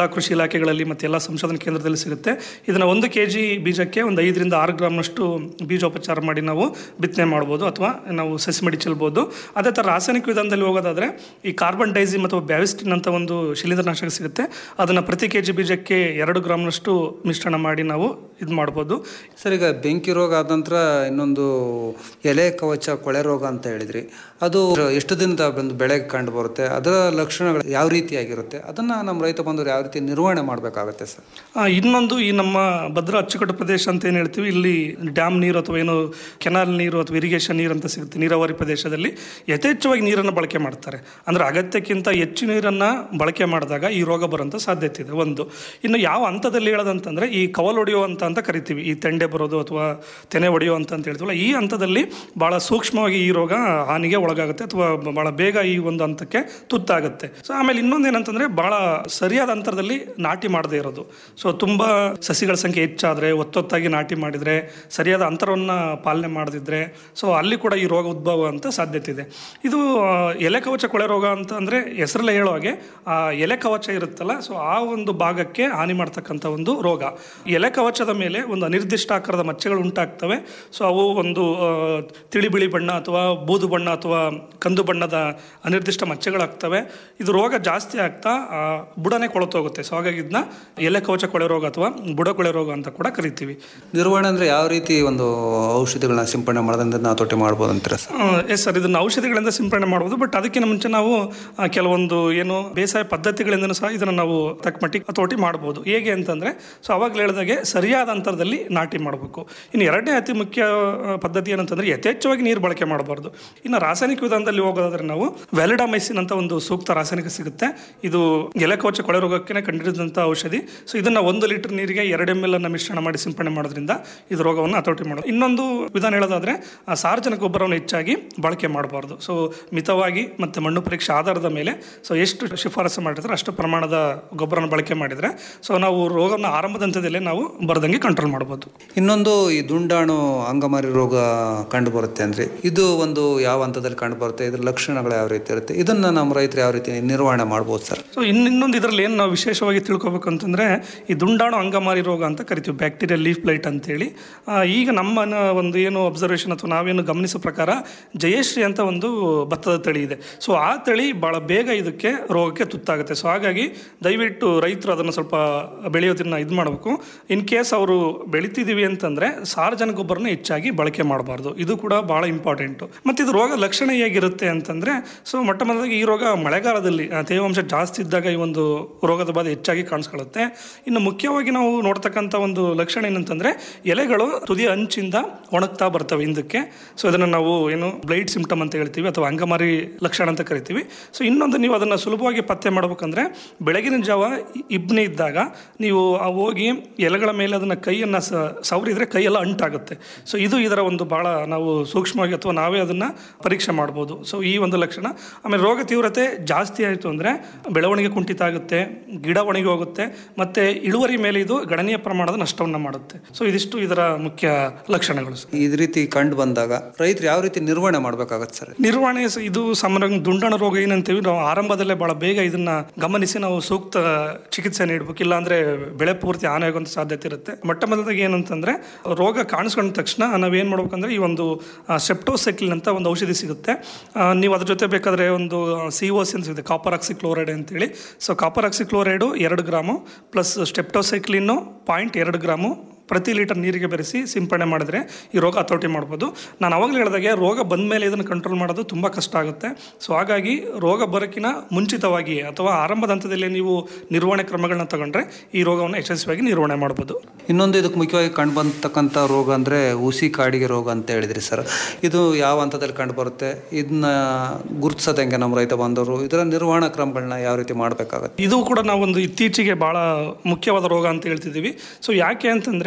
ಕೃಷಿ ಇಲಾಖೆಗಳಲ್ಲಿ ಮತ್ತು ಎಲ್ಲ ಸಂಶೋಧನಾ ಕೇಂದ್ರದಲ್ಲಿ ಸಿಗುತ್ತೆ ಇದನ್ನು ಒಂದು ಕೆ ಜಿ ಬೀಜಕ್ಕೆ ಒಂದು ಐದರಿಂದ ಆರು ಗ್ರಾಮ್ನಷ್ಟು ಬೀಜೋಪಚಾರ ಮಾಡಿ ನಾವು ಬಿತ್ತನೆ ಮಾಡ್ಬೋದು ಅಥವಾ ನಾವು ಸಸಿ ಮಡಿ ಚೆಲ್ಬೋದು ಅದೇ ಥರ ರಾಸಾಯನಿಕ ವಿಧಾನದಲ್ಲಿ ಹೋಗೋದಾದರೆ ಈ ಕಾರ್ಬನ್ ಡೈಸಿಮ್ ಅಥವಾ ಬ್ಯಾವಿಸ್ಟಿನ್ ಅಂತ ಒಂದು ಶಿಲೀಂಧ್ರನಾಶಕ ಸಿಗುತ್ತೆ ಅದನ್ನು ಪ್ರತಿ ಕೆ ಜಿ ಬೀಜಕ್ಕೆ ಎರಡು ಗ್ರಾಮ್ನಷ್ಟು ಮಿಶ್ರಣ ಮಾಡಿ ನಾವು ಇದು ಮಾಡ್ಬೋದು ಸರ್ ಈಗ ಬೆಂಕಿ ರೋಗ ಆದ ನಂತರ ಇನ್ನೊಂದು ಎಲೆ ಕವಚ ಕೊಳೆ ರೋಗ ಅಂತ ಹೇಳಿದ್ರಿ ಅದು ಎಷ್ಟು ದಿನದ ಒಂದು ಬೆಳೆಗೆ ಕಂಡು ಬರುತ್ತೆ ಅದರ ಲಕ್ಷಣಗಳು ಯಾವ ರೀತಿಯಾಗಿರುತ್ತೆ ಅದನ್ನ ನಮ್ಮ ರೈತ ಬಂದವರು ಯಾವ ರೀತಿ ನಿರ್ವಹಣೆ ಮಾಡಬೇಕಾಗುತ್ತೆ ಸರ್ ಆ, ಇನ್ನೊಂದು ಈ ನಮ್ಮ ಭದ್ರಾ ಅಚ್ಚುಕಟ್ಟು ಪ್ರದೇಶ ಅಂತ ಏನು ಹೇಳ್ತೀವಿ ಇಲ್ಲಿ ಡ್ಯಾಮ್ ನೀರು ಅಥವಾ ಏನು ಕೆನಾಲ್ ನೀರು ಅಥವಾ ಇರಿಗೇಷನ್ ನೀರು ಅಂತ ಸಿಗುತ್ತೆ ನೀರಾವರಿ ಪ್ರದೇಶದಲ್ಲಿ ಯಥೇಚ್ಛವಾಗಿ ನೀರನ್ನು ಬಳಕೆ ಮಾಡ್ತಾರೆ ಅಂದರೆ ಅಗತ್ಯಕ್ಕಿಂತ ಹೆಚ್ಚು ನೀರನ್ನು ಬಳಕೆ ಮಾಡಿದಾಗ ಈ ರೋಗ ಬರೋಂಥ ಸಾಧ್ಯತೆ ಇದೆ ಒಂದು ಇನ್ನು ಯಾವ ಹಂತದಲ್ಲಿ ಹೇಳೋದಂತಂದರೆ ಈ ಕವಲ್ ಹೊಡೆಯೋ ಅಂತ ಅಂತ ಕರಿತೀವಿ ಈ ತೆಂಡೆ ಬರೋದು ಅಥವಾ ತೆನೆ ಹೊಡೆಯೋ ಅಂತ ಅಂತ ಹೇಳ್ತೀವಲ್ಲ ಈ ಹಂತದಲ್ಲಿ ಭಾಳ ಸೂಕ್ಷ್ಮವಾಗಿ ಈ ರೋಗ ಹಾನಿಗೆ ಒಳಗಾಗುತ್ತೆ ಅಥವಾ ಭಾಳ ಬೇಗ ಈ ಒಂದು ಹಂತಕ್ಕೆ ತುತ್ತಾಗುತ್ತೆ ಸೊ ಆಮೇಲೆ ಇನ್ನೊಂದು ಏನಂತಂದರೆ ಭಾಳ ಸರಿಯಾದ ಅಂತರದಲ್ಲಿ ನಾಟಿ ಮಾಡದೇ ಇರೋದು ಸೊ ತುಂಬ ಸಸಿಗಳ ಸಂಖ್ಯೆ ಹೆಚ್ಚಾದರೆ ಒತ್ತೊತ್ತಾಗಿ ನಾಟಿ ಮಾಡಿದರೆ ಸರಿಯಾದ ಅಂತರವನ್ನು ಪಾಲನೆ ಮಾಡದಿದ್ದರೆ ಸೊ ಅಲ್ಲಿ ಕೂಡ ಈ ರೋಗ ಉದ್ಭವ ಅಂತ ಸಾಧ್ಯತೆ ಇದೆ ಇದು ಆ, ಎಲೆ ಕವಚ ಕೊಳೆ ರೋಗ ಅಂತ ಅಂದರೆ ಹೆಸರಲ್ಲೇ ಹೇಳೋ ಹಾಗೆ ಆ ಎಲೆ ಕವಚ ಇರುತ್ತಲ್ಲ ಸೊ ಆ ಒಂದು ಭಾಗಕ್ಕೆ ಹಾನಿ ಮಾಡ್ತಕ್ಕಂಥ ಒಂದು ರೋಗ ಎಲೆ ಕವಚದ ಮೇಲೆ ಒಂದು ಅನಿರ್ದಿಷ್ಟ ಆಕಾರದ ಮಚ್ಚೆಗಳು ಉಂಟಾಗ್ತವೆ ಸೊ ಅವು ಒಂದು ಆ, ತಿಳಿ ಬಿಳಿ ಬಣ್ಣ ಅಥವಾ ಬೂದು ಬಣ್ಣ ಅಥವಾ ಕಂದು ಬಣ್ಣದ ಅನಿರ್ದಿಷ್ಟ ಮಚ್ಚೆಗಳಾಗ್ತವೆ ಇದು ರೋಗ ಜಾಸ್ತಿ ಆಗ್ತಾ ಆ, ಬುಡನೇ ಕೊಳತೋಗುತ್ತೆ ಸೊ ಹಾಗಾಗಿ ಇದನ್ನ ಎಲೆ ಕವಚ ಕೊಳೆ ರೋಗ ಅಥವಾ ಬುಡ ಕೊಳೆ ರೋಗ ಅಂತ ಕೂಡ ಕರಿತೀವಿ ನಿರ್ವಹಣೆ ಅಂದ್ರೆ ಯಾವ ರೀತಿ ಒಂದು ಔಷಧಿಗಳನ್ನ ಸಿಂಪಡಣೆ ಮಾಡೋದ್ರಿಂದ ನಾವು ತೊಟ್ಟಿ ಮಾಡ್ಬೋದು ಅಂತೀರಾ ಸರ್ ಎಸ್ ಸರ್ ಇದನ್ನು ಔಷಧಿಗಳಿಂದ ಸಿಂಪಡಣೆ ಮಾಡ್ಬೋದು ಬಟ್ ಅದಕ್ಕಿಂತ ಮುಂಚೆ ನಾವು ಆ, ಕೆಲವೊಂದು ಏನು ಬೇಸಾಯ ಪದ್ಧತಿಗಳಿಂದ ಸಹ ಇದನ್ನು ನಾವು ತಕ್ಕ ಮಟ್ಟಿಗೆ ಹತೋಟಿ ಮಾಡ್ಬೋದು ಹೇಗೆ ಅಂತಂದರೆ ಸೊ ಅವಾಗಲೇ ಹೇಳಿದಾಗೆ ಸರಿಯಾದ ಅಂತರದಲ್ಲಿ ನಾಟಿ ಮಾಡಬೇಕು ಇನ್ನು ಎರಡನೇ ಅತಿ ಮುಖ್ಯ ಆ, ಪದ್ಧತಿ ಏನಂತಂದರೆ ಯಥೇಚ್ಛವಾಗಿ ನೀರು ಬಳಕೆ ಮಾಡಬಾರ್ದು ಇನ್ನು ರಾಸಾಯನಿಕ ವಿಧಾನದಲ್ಲಿ ಹೋಗೋದಾದ್ರೆ ನಾವು ವ್ಯಾಲಿಡಾಮೈಸಿನ್ ಅಂತ ಒಂದು ಸೂಕ್ತ ರಾಸಾಯನಿಕ ಸಿಗುತ್ತೆ ಇದು ಎಲೆಕೋಚ ಕೊಳೆ ರೋಗಕ್ಕೆ ಕಂಡಿಡಿದಂಥ ಔಷಧಿ ಸೊ ಇದನ್ನು ಒಂದು ಲೀಟರ್ ನೀರಿಗೆ ಎರಡು ಎಮ್ ಎಲ್ ಅನ್ನು ಮಿಶ್ರಣ ಮಾಡಿ ಸಿಂಪಡಣೆ ಮಾಡೋದ್ರಿಂದ ಇದು ರೋಗವನ್ನು ಹತೋಟಿ ಮಾಡೋದು ಇನ್ನೊಂದು ವಿಧಾನ ಹೇಳೋದಾದ್ರೆ ಆ ಸಾರ್ವಜನಿಕ ಗೊಬ್ಬರವನ್ನು ಹೆಚ್ಚಾಗಿ ಬಳಕೆ ಮಾಡಬಾರ್ದು ಸೊ ಮಿತವಾಗಿ ಮತ್ತು ಮಣ್ಣು ಪರೀಕ್ಷೆ ಆಧಾರದ ಮೇಲೆ ಸೊ ಎಷ್ಟು ಶಿಫಾರಸು ಮಾಡಿರ್ತಾರೆ ಅಷ್ಟು ಪ್ರಮಾಣದ ಗೊಬ್ಬರನ ಬಳಕೆ ಮಾಡಿದರೆ ಸೊ ನಾವು ರೋಗವನ್ನು ಆರಂಭದ ಹಂತದಲ್ಲೇ ನಾವು ಬರ್ದಂಗೆ ಕಂಟ್ರೋಲ್ ಮಾಡ್ಬೋದು ಇನ್ನೊಂದು ಈ ದುಂಡಾಣು ಅಂಗಮಾರಿ ರೋಗ ಕಂಡು ಬರುತ್ತೆ ಅಂದ್ರೆ ಇದು ಒಂದು ಯಾವ ಹಂತದಲ್ಲಿ ಕಂಡು ಬರುತ್ತೆ ಇದ್ರ ಲಕ್ಷಣಗಳು ಯಾವ ರೀತಿ ಇರುತ್ತೆ ಇದನ್ನ ನಮ್ಮ ರೈತರು ಯಾವ ರೀತಿ ನಿರ್ವಹಣೆ ಮಾಡ್ಬೋದು ಸರ್ ಸೊ ಇನ್ನು ಇನ್ನೊಂದು ಇದರಲ್ಲಿ ಏನು ನಾವು ವಿಶೇಷವಾಗಿ ತಿಳ್ಕೊಬೇಕು ಅಂತಂದರೆ ಈ ದುಂಡಾಣು ಅಂಗಮಾರಿ ರೋಗ ಅಂತ ಕರಿತೀವಿ ಬ್ಯಾಕ್ಟೀರಿಯಲ್ ಲೀಫ್ ಬ್ಲೈಟ್ ಅಂತೇಳಿ ಆ, ಈಗ ನಮ್ಮ ನ- ಒಂದು ಏನು ಅಬ್ಸರ್ವೇಷನ್ ಅಥವಾ ನಾವೇನು ಗಮನಿಸೋ ಪ್ರಕಾರ ಜಯಶ್ರೀ ಅಂತ ಒಂದು ಭತ್ತದ ತಳಿ ಇದೆ ಸೊ ಆ ತಳಿ ಭಾಳ ಬೇಗ ಇದಕ್ಕೆ ರೋಗಕ್ಕೆ ತುತ್ತಾಗುತ್ತೆ ಸೊ ಹಾಗಾಗಿ ದಯವಿಟ್ಟು ರೈತರು ಅದನ್ನು ಸ್ವಲ್ಪ ಬೆಳೆಯೋದನ್ನ ಇದು ಮಾಡಬೇಕು ಇನ್ ಕೇಸ್ ಅವರು ಬೆಳಿತಿದ್ದೀವಿ ಅಂತಂದರೆ ಸಾರ್ವಜನಿಕ ಗೊಬ್ಬರನ ಹೆಚ್ಚಾಗಿ ಬಳಕೆ ಮಾಡಬಾರ್ದು ಇದು ಕೂಡ ಭಾಳ ಇಂಪಾರ್ಟೆಂಟು ಮತ್ತು ಇದು ರೋಗ ಲಕ್ಷಣ ಹೇಗಿರುತ್ತೆ ಅಂತಂದರೆ ಸೊ ಮೊಟ್ಟ ಮೊದಲಾಗಿ ಈ ರೋಗ ಮಳೆಗಾಲದಲ್ಲಿ ಆ, ತೇವಾಂಶ ಜಾಸ್ತಿ ಇದ್ದಾಗ ಈ ಒಂದು ರೋಗದ ಬಾಧೆ ಹೆಚ್ಚಾಗಿ ಕಾಣಿಸ್ಕೊಳ್ಳುತ್ತೆ ಇನ್ನು ಮುಖ್ಯವಾಗಿ ನಾವು ನೋಡ್ತಕ್ಕಂಥ ಒಂದು ಲಕ್ಷಣ ಏನಂತಂದರೆ ಎಲೆಗಳು ತುದಿಯ ಅಂಚಿಂದ ಒಣಗ್ತಾ ಬರ್ತವೆ ಹಿಂದಕ್ಕೆ ಸೊ ಇದನ್ನು ನಾವು ಏನು ಬ್ಲೈಟ್ ಸಿಂಪ್ಟಮ್ ಅಂತ ಹೇಳ್ತೀವಿ ಅಥವಾ ಅಂಗಮಾರಿ ಲಕ್ಷಣ ಅಂತ ಕರಿತೀವಿ ಸೊ ಇನ್ನೊಂದು ನೀವು ಅದನ್ನು ಸುಲಭವಾಗಿ ಪತ್ತೆ ಮಾಡ್ಬೇಕಂದ್ರೆ ಬೆಳಗಿನ ಜಾವ ಇಬ್ನೆ ಇದ್ದಾಗ ನೀವು ಆ ಹೋಗಿ ಎಲೆಗಳ ಮೇಲೆ ಅದನ್ನು ಕೈಯನ್ನು ಸವರಿದ್ರೆ ಕೈಯೆಲ್ಲ ಅಂಟಾಗುತ್ತೆ ಸೊ ಇದು ಇದರ ಒಂದು ಭಾಳ ನಾವು ಸೂಕ್ಷ್ಮವಾಗಿ ಅಥವಾ ನಾವೇ ಅದನ್ನು ಪರೀಕ್ಷೆ ಮಾಡ್ಬೋದು ಸೊ ಈ ಒಂದು ಲಕ್ಷಣ ಆಮೇಲೆ ರೋಗ ತೀವ್ರತೆ ಜಾಸ್ತಿ ಆಯಿತು ಅಂದರೆ ಬೆಳವಣಿಗೆ ಕುಂಠಿತ ಆಗುತ್ತೆ ಗಿಡ ಒಣಗಿ ಹೋಗುತ್ತೆ ಮತ್ತು ಇಳುವರಿ ಮೇಲೆ ಇದು ಗಣನೀಯ ಪ್ರಮಾಣದ ನಷ್ಟವನ್ನು ಮಾಡುತ್ತೆ ಸೊ ಇದಿಷ್ಟು ಇದರ ಮುಖ್ಯ ಲಕ್ಷಣಗಳು ಸರ್ ಈ ರೀತಿ ಕಂಡು ಬಂದಾಗ ರೈತರು ಯಾವ ರೀತಿ ನಿರ್ವಹಣೆ ಮಾಡ್ಬೇಕಾಗತ್ತೆ ಸರ್ ನಿರ್ವಹಣೆ ಸ- ಇದು ಸಾಮಾನ್ಯವಾಗಿ ದುಂಡಾಣ ರೋಗ ಏನಂತೀವಿ ನಾವು ಆರಂಭದಲ್ಲೇ ಬಹಳ ಬೇಗ ಇದನ್ನ ಗಮನಿಸಿ ನಾವು ಸೂಕ್ತ ಚಿಕಿತ್ಸೆ ನೀಡಬೇಕು ಇಲ್ಲಾಂದ್ರೆ ಬೆಳೆ ಪೂರ್ತಿ ಹಾನಿ ಆಗುವಂತ ಸಾಧ್ಯತೆ ಇರುತ್ತೆ ಮೊಟ್ಟ ಮೊದಲಾಗಿ ಏನಂತಂದ್ರೆ ರೋಗ ಕಾಣಿಸ್ಕೊಂಡ ತಕ್ಷಣ ನಾವೇನ್ ಮಾಡ್ಬೇಕಂದ್ರೆ ಈ ಒಂದು ಸೆಪ್ಟೋಸೆಕ್ಲಿನ್ ಅಂತ ಒಂದು ಔಷಧಿ ಸಿಗುತ್ತೆ ಆ, ನೀವು ಅದ್ರ ಜೊತೆ ಬೇಕಾದ್ರೆ ಒಂದು ಸಿ ಓ ಸಿ ಅಂತ ಸಿಗುತ್ತೆ ಕಾಪರ್ ಆಕ್ಸಿ ಕ್ಲೋರೈಡ್ ಅಂತೇಳಿ ಸೊ ಕಾಪರ್ ಆಕ್ಸಿ ಕ್ಲೋರೈಡು ಎರಡು ಗ್ರಾಮು ಪ್ಲಸ್ ಸ್ಟೆಪ್ಟೋಸೈಕ್ಲಿನ್ನು ಪಾಯಿಂಟ್ ಎರಡು ಗ್ರಾಮು ಪ್ರತಿ ಲೀಟರ್ ನೀರಿಗೆ ಬೆರೆಸಿ ಸಿಂಪಡಣೆ ಮಾಡಿದ್ರೆ ಈ ರೋಗ ಹತೋಟಿ ಮಾಡ್ಬೋದು ನಾನು ಅವಾಗಲೇ ಹೇಳಿದಾಗೆ ರೋಗ ಬಂದ ಮೇಲೆ ಇದನ್ನು ಕಂಟ್ರೋಲ್ ಮಾಡೋದು ತುಂಬ ಕಷ್ಟ ಆಗುತ್ತೆ ಸೊ ಹಾಗಾಗಿ ರೋಗ ಬರೋಕ್ಕಿಂತ ಮುಂಚಿತವಾಗಿ ಅಥವಾ ಆರಂಭದ ಹಂತದಲ್ಲಿ ನೀವು ನಿರ್ವಹಣೆ ಕ್ರಮಗಳನ್ನ ತಗೊಂಡ್ರೆ ಈ ರೋಗವನ್ನು ಯಶಸ್ವಿಯಾಗಿ ನಿರ್ವಹಣೆ ಮಾಡ್ಬೋದು ಇನ್ನೊಂದು ಇದಕ್ಕೆ ಮುಖ್ಯವಾಗಿ ಕಂಡು ಬಂತಕ್ಕಂಥ ರೋಗ ಅಂದರೆ ಉಸಿ ಕಾಡಿಗೆ ರೋಗ ಅಂತ ಹೇಳಿದ್ರಿ ಸರ್ ಇದು ಯಾವ ಹಂತದಲ್ಲಿ ಕಂಡು ಬರುತ್ತೆ ಇದನ್ನ ಗುರುತಿಸೋದು ಹೆಂಗೆ ನಮ್ಮ ರೈತ ಬಾಂಧವರು ಇದರ ನಿರ್ವಹಣಾ ಕ್ರಮಗಳನ್ನ ಯಾವ ರೀತಿ ಮಾಡಬೇಕಾಗತ್ತೆ ಇದು ಕೂಡ ನಾವೊಂದು ಇತ್ತೀಚೆಗೆ ಭಾಳ ಮುಖ್ಯವಾದ ರೋಗ ಅಂತ ಹೇಳ್ತಿದ್ದೀವಿ ಸೊ ಯಾಕೆ ಅಂತಂದರೆ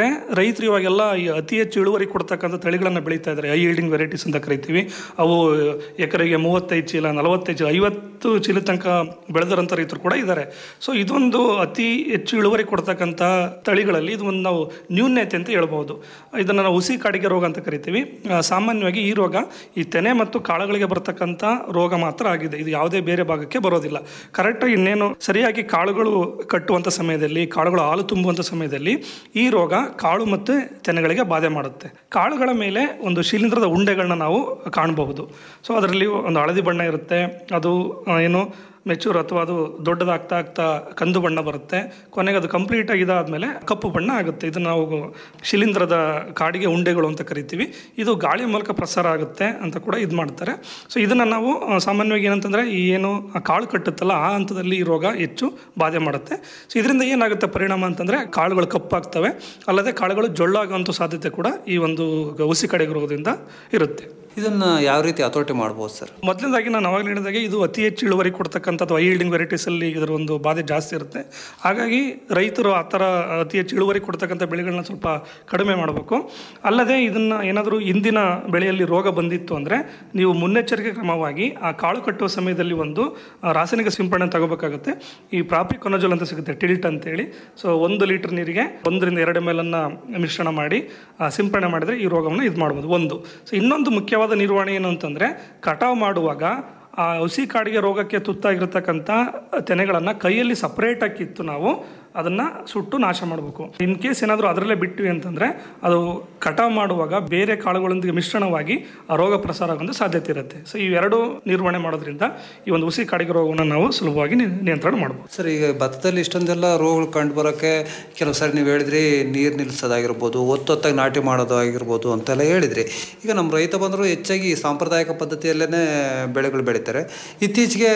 ರೈತರು ಇವಾಗೆಲ್ಲ ಈ ಅತಿ ಹೆಚ್ಚು ಇಳುವರಿ ಕೊಡ್ತಕ್ಕಂಥ ತಳಿಗಳನ್ನು ಬೆಳೀತಾ ಇದ್ದಾರೆ ಹೈ ಈಲ್ಡಿಂಗ್ ವೆರೈಟೀಸ್ ಅಂತ ಕರಿತೀವಿ ಅವು ಎಕರೆಗೆ ಮೂವತ್ತೈದು ಚೀಲ ನಲವತ್ತೈದು ಚೀಲ ಐವತ್ತು ಚೀಲ ತನಕ ಬೆಳೆದರಂಥ ರೈತರು ಕೂಡ ಇದ್ದಾರೆ ಸೊ ಇದೊಂದು ಅತಿ ಹೆಚ್ಚು ಇಳುವರಿ ಕೊಡ್ತಕ್ಕಂಥ ತಳಿಗಳಲ್ಲಿ ಇದು ಒಂದು ನಾವು ನ್ಯೂನ್ಯತೆ ಅಂತ ಹೇಳ್ಬೋದು ಇದನ್ನು ನಾವು ಹುಸಿ ಕಾಡಿಗೆ ರೋಗ ಅಂತ ಕರಿತೀವಿ ಆ, ಸಾಮಾನ್ಯವಾಗಿ ಈ ರೋಗ ಈ ತೆನೆ ಮತ್ತು ಕಾಳುಗಳಿಗೆ ಬರ್ತಕ್ಕಂಥ ರೋಗ ಮಾತ್ರ ಆಗಿದೆ ಇದು ಯಾವುದೇ ಬೇರೆ ಭಾಗಕ್ಕೆ ಬರೋದಿಲ್ಲ ಕರೆಕ್ಟಾಗಿ ಇನ್ನೇನು ಸರಿಯಾಗಿ ಕಾಳುಗಳು ಕಟ್ಟುವಂಥ ಸಮಯದಲ್ಲಿ ಕಾಳುಗಳು ಹಾಲು ತುಂಬುವಂಥ ಸಮಯದಲ್ಲಿ ಈ ರೋಗ ಕಾಳು ಮತ್ತು ತೆನೆಗಳಿಗೆ ಬಾಧೆ ಮಾಡುತ್ತೆ ಕಾಳುಗಳ ಮೇಲೆ ಒಂದು ಶಿಲೀಂಧ್ರದ ಉಂಡೆಗಳನ್ನ ನಾವು ಕಾಣಬಹುದು ಸೊ ಅದರಲ್ಲಿ ಒಂದು ಹಳದಿ ಬಣ್ಣ ಇರುತ್ತೆ ಅದು ಆ, ಏನು ಮೆಚೂರ್ ಅಥವಾ ಅದು ದೊಡ್ಡದಾಗ್ತಾ ಆಗ್ತಾ ಕಂದು ಬಣ್ಣ ಬರುತ್ತೆ ಕೊನೆಗೆ ಅದು ಕಂಪ್ಲೀಟ್ ಆಗಿ ಇದಾದ್ಮೇಲೆ ಕಪ್ಪು ಬಣ್ಣ ಆಗುತ್ತೆ ಇದನ್ನು ನಾವು ಶಿಲೀಂಧ್ರದ ಕಾಡಿಗೆ ಉಂಡೆಗಳು ಅಂತ ಕರಿತೀವಿ ಇದು ಗಾಳಿ ಮೂಲಕ ಪ್ರಸಾರ ಆಗುತ್ತೆ ಅಂತ ಕೂಡ ಇದು ಮಾಡ್ತಾರೆ ಸೊ ಇದನ್ನು ನಾವು ಆ, ಸಾಮಾನ್ಯವಾಗಿ ಏನಂತಂದರೆ ಈ ಏನು ಆ ಕಾಳು ಕಟ್ಟುತ್ತಲ್ಲ ಆ ಹಂತದಲ್ಲಿ ಈ ರೋಗ ಹೆಚ್ಚು ಬಾಧೆ ಮಾಡುತ್ತೆ ಸೊ ಇದರಿಂದ ಏನಾಗುತ್ತೆ ಪರಿಣಾಮ ಅಂತಂದರೆ ಕಾಳುಗಳು ಕಪ್ಪಾಗ್ತವೆ ಅಲ್ಲದೆ ಕಾಳುಗಳು ಜೊಳ್ಳಾಗುವಂಥ ಸಾಧ್ಯತೆ ಕೂಡ ಈ ಒಂದು ಹುಸಿ ಕಡೆಗೆ ರೋಗದಿಂದ ಇರುತ್ತೆ ಇದನ್ನ ಯಾವ ರೀತಿ ಹತೋಟಿ ಮಾಡ್ಬೋದು ಸರ್ ಮೊದಲನೇದಾಗಿ ನಾನು ಅವಾಗಲೇ ಹೇಳಿದಾಗೆ ಇದು ಅತಿ ಹೆಚ್ಚು ಇಳುವರಿ ಕೊಡ್ತಕ್ಕಂಥದ್ದು ಹೈ ಈಲ್ಡಿಂಗ್ ವೆರೈಟೀಸಲ್ಲಿ ಇದರ ಒಂದು ಬಾಧೆ ಜಾಸ್ತಿ ಇರುತ್ತೆ ಹಾಗಾಗಿ ರೈತರು ಆ ಥರ ಅತಿ ಹೆಚ್ಚು ಇಳುವರಿ ಕೊಡ್ತಕ್ಕಂಥ ಬೆಳೆಗಳನ್ನ ಸ್ವಲ್ಪ ಕಡಿಮೆ ಮಾಡಬೇಕು ಅಲ್ಲದೆ ಇದನ್ನು ಏನಾದರೂ ಇಂದಿನ ಬೆಳೆಯಲ್ಲಿ ರೋಗ ಬಂದಿತ್ತು ಅಂದರೆ ನೀವು ಮುನ್ನೆಚ್ಚರಿಕೆ ಕ್ರಮವಾಗಿ ಆ ಕಾಳು ಕಟ್ಟುವ ಸಮಯದಲ್ಲಿ ಒಂದು ಆ, ರಾಸಾಯನಿಕ ಸಿಂಪಡಣೆ ತಗೋಬೇಕಾಗುತ್ತೆ ಈ ಪ್ರಾಪಿಕೊನಜೋಲ್ ಅಂತ ಸಿಗುತ್ತೆ ಟಿಲ್ಟ್ ಅಂತೇಳಿ ಸೊ ಒಂದು ಲೀಟರ್ ನೀರಿಗೆ ಒಂದರಿಂದ ಎರಡು ಎಮ್ ಅನ್ನು ಮಿಶ್ರಣ ಮಾಡಿ ಆ, ಸಿಂಪಡಣೆ ಮಾಡಿದರೆ ಈ ರೋಗವನ್ನು ಇದು ಮಾಡ್ಬೋದು ಒಂದು ಸೊ ಇನ್ನೊಂದು ಮುಖ್ಯವಾದ ನಿರ್ವಹಣೆ ಏನು ಅಂತಂದರೆ ಕಟಾವು ಮಾಡುವಾಗ ಆ ಹುಸಿ ಕಾಡಿಗೆ ರೋಗಕ್ಕೆ ತುತ್ತಾಗಿರ್ತಕ್ಕಂಥ ತೆನೆಗಳನ್ನು ಕೈಯಲ್ಲಿ ಸಪ್ರೇಟಾಗಿ ಕಿತ್ತು ನಾವು ಅದನ್ನು ಸುಟ್ಟು ನಾಶ ಮಾಡಬೇಕು ಇನ್ ಕೇಸ್ ಏನಾದರೂ ಅದರಲ್ಲೇ ಬಿಟ್ವಿ ಅಂತಂದರೆ ಅದು ಕಟಾವು ಮಾಡುವಾಗ ಬೇರೆ ಕಾಳುಗಳೊಂದಿಗೆ ಮಿಶ್ರಣವಾಗಿ ಆ ರೋಗ ಪ್ರಸಾರ ಆಗುವಂಥ ಸಾಧ್ಯತೆ ಇರುತ್ತೆ ಸೊ ಇವೆರಡು ನಿರ್ವಹಣೆ ಮಾಡೋದ್ರಿಂದ ಈ ಒಂದು ಹುಸಿ ಕಾಡಿಗೆ ರೋಗವನ್ನು ನಾವು ಸುಲಭವಾಗಿ ನಿ- ನಿಯಂತ್ರಣ ಮಾಡ್ಬೋದು ಸರ್ ಈಗ ಭತ್ತದಲ್ಲಿ ಇಷ್ಟೊಂದೆಲ್ಲ ರೋಗಗಳು ಕಂಡು ಬರೋಕ್ಕೆ ಕೆಲವು ಸಾರಿ ನೀವು ಹೇಳಿದ್ರಿ ನೀರು ನಿಲ್ಲಿಸೋದಾಗಿರ್ಬೋದು ಒತ್ತೊತ್ತಾಗಿ ನಾಟಿ ಮಾಡೋದು ಆಗಿರ್ಬೋದು ಅಂತೆಲ್ಲ ಹೇಳಿದ್ರಿ ಈಗ ನಮ್ಮ ರೈತ ಬಂದರು ಹೆಚ್ಚಾಗಿ ಈ ಸಾಂಪ್ರದಾಯಿಕ ಪದ್ಧತಿಯಲ್ಲೇ ಬೆಳೆಗಳು ಬೆಳೀತಾರೆ ಇತ್ತೀಚೆಗೆ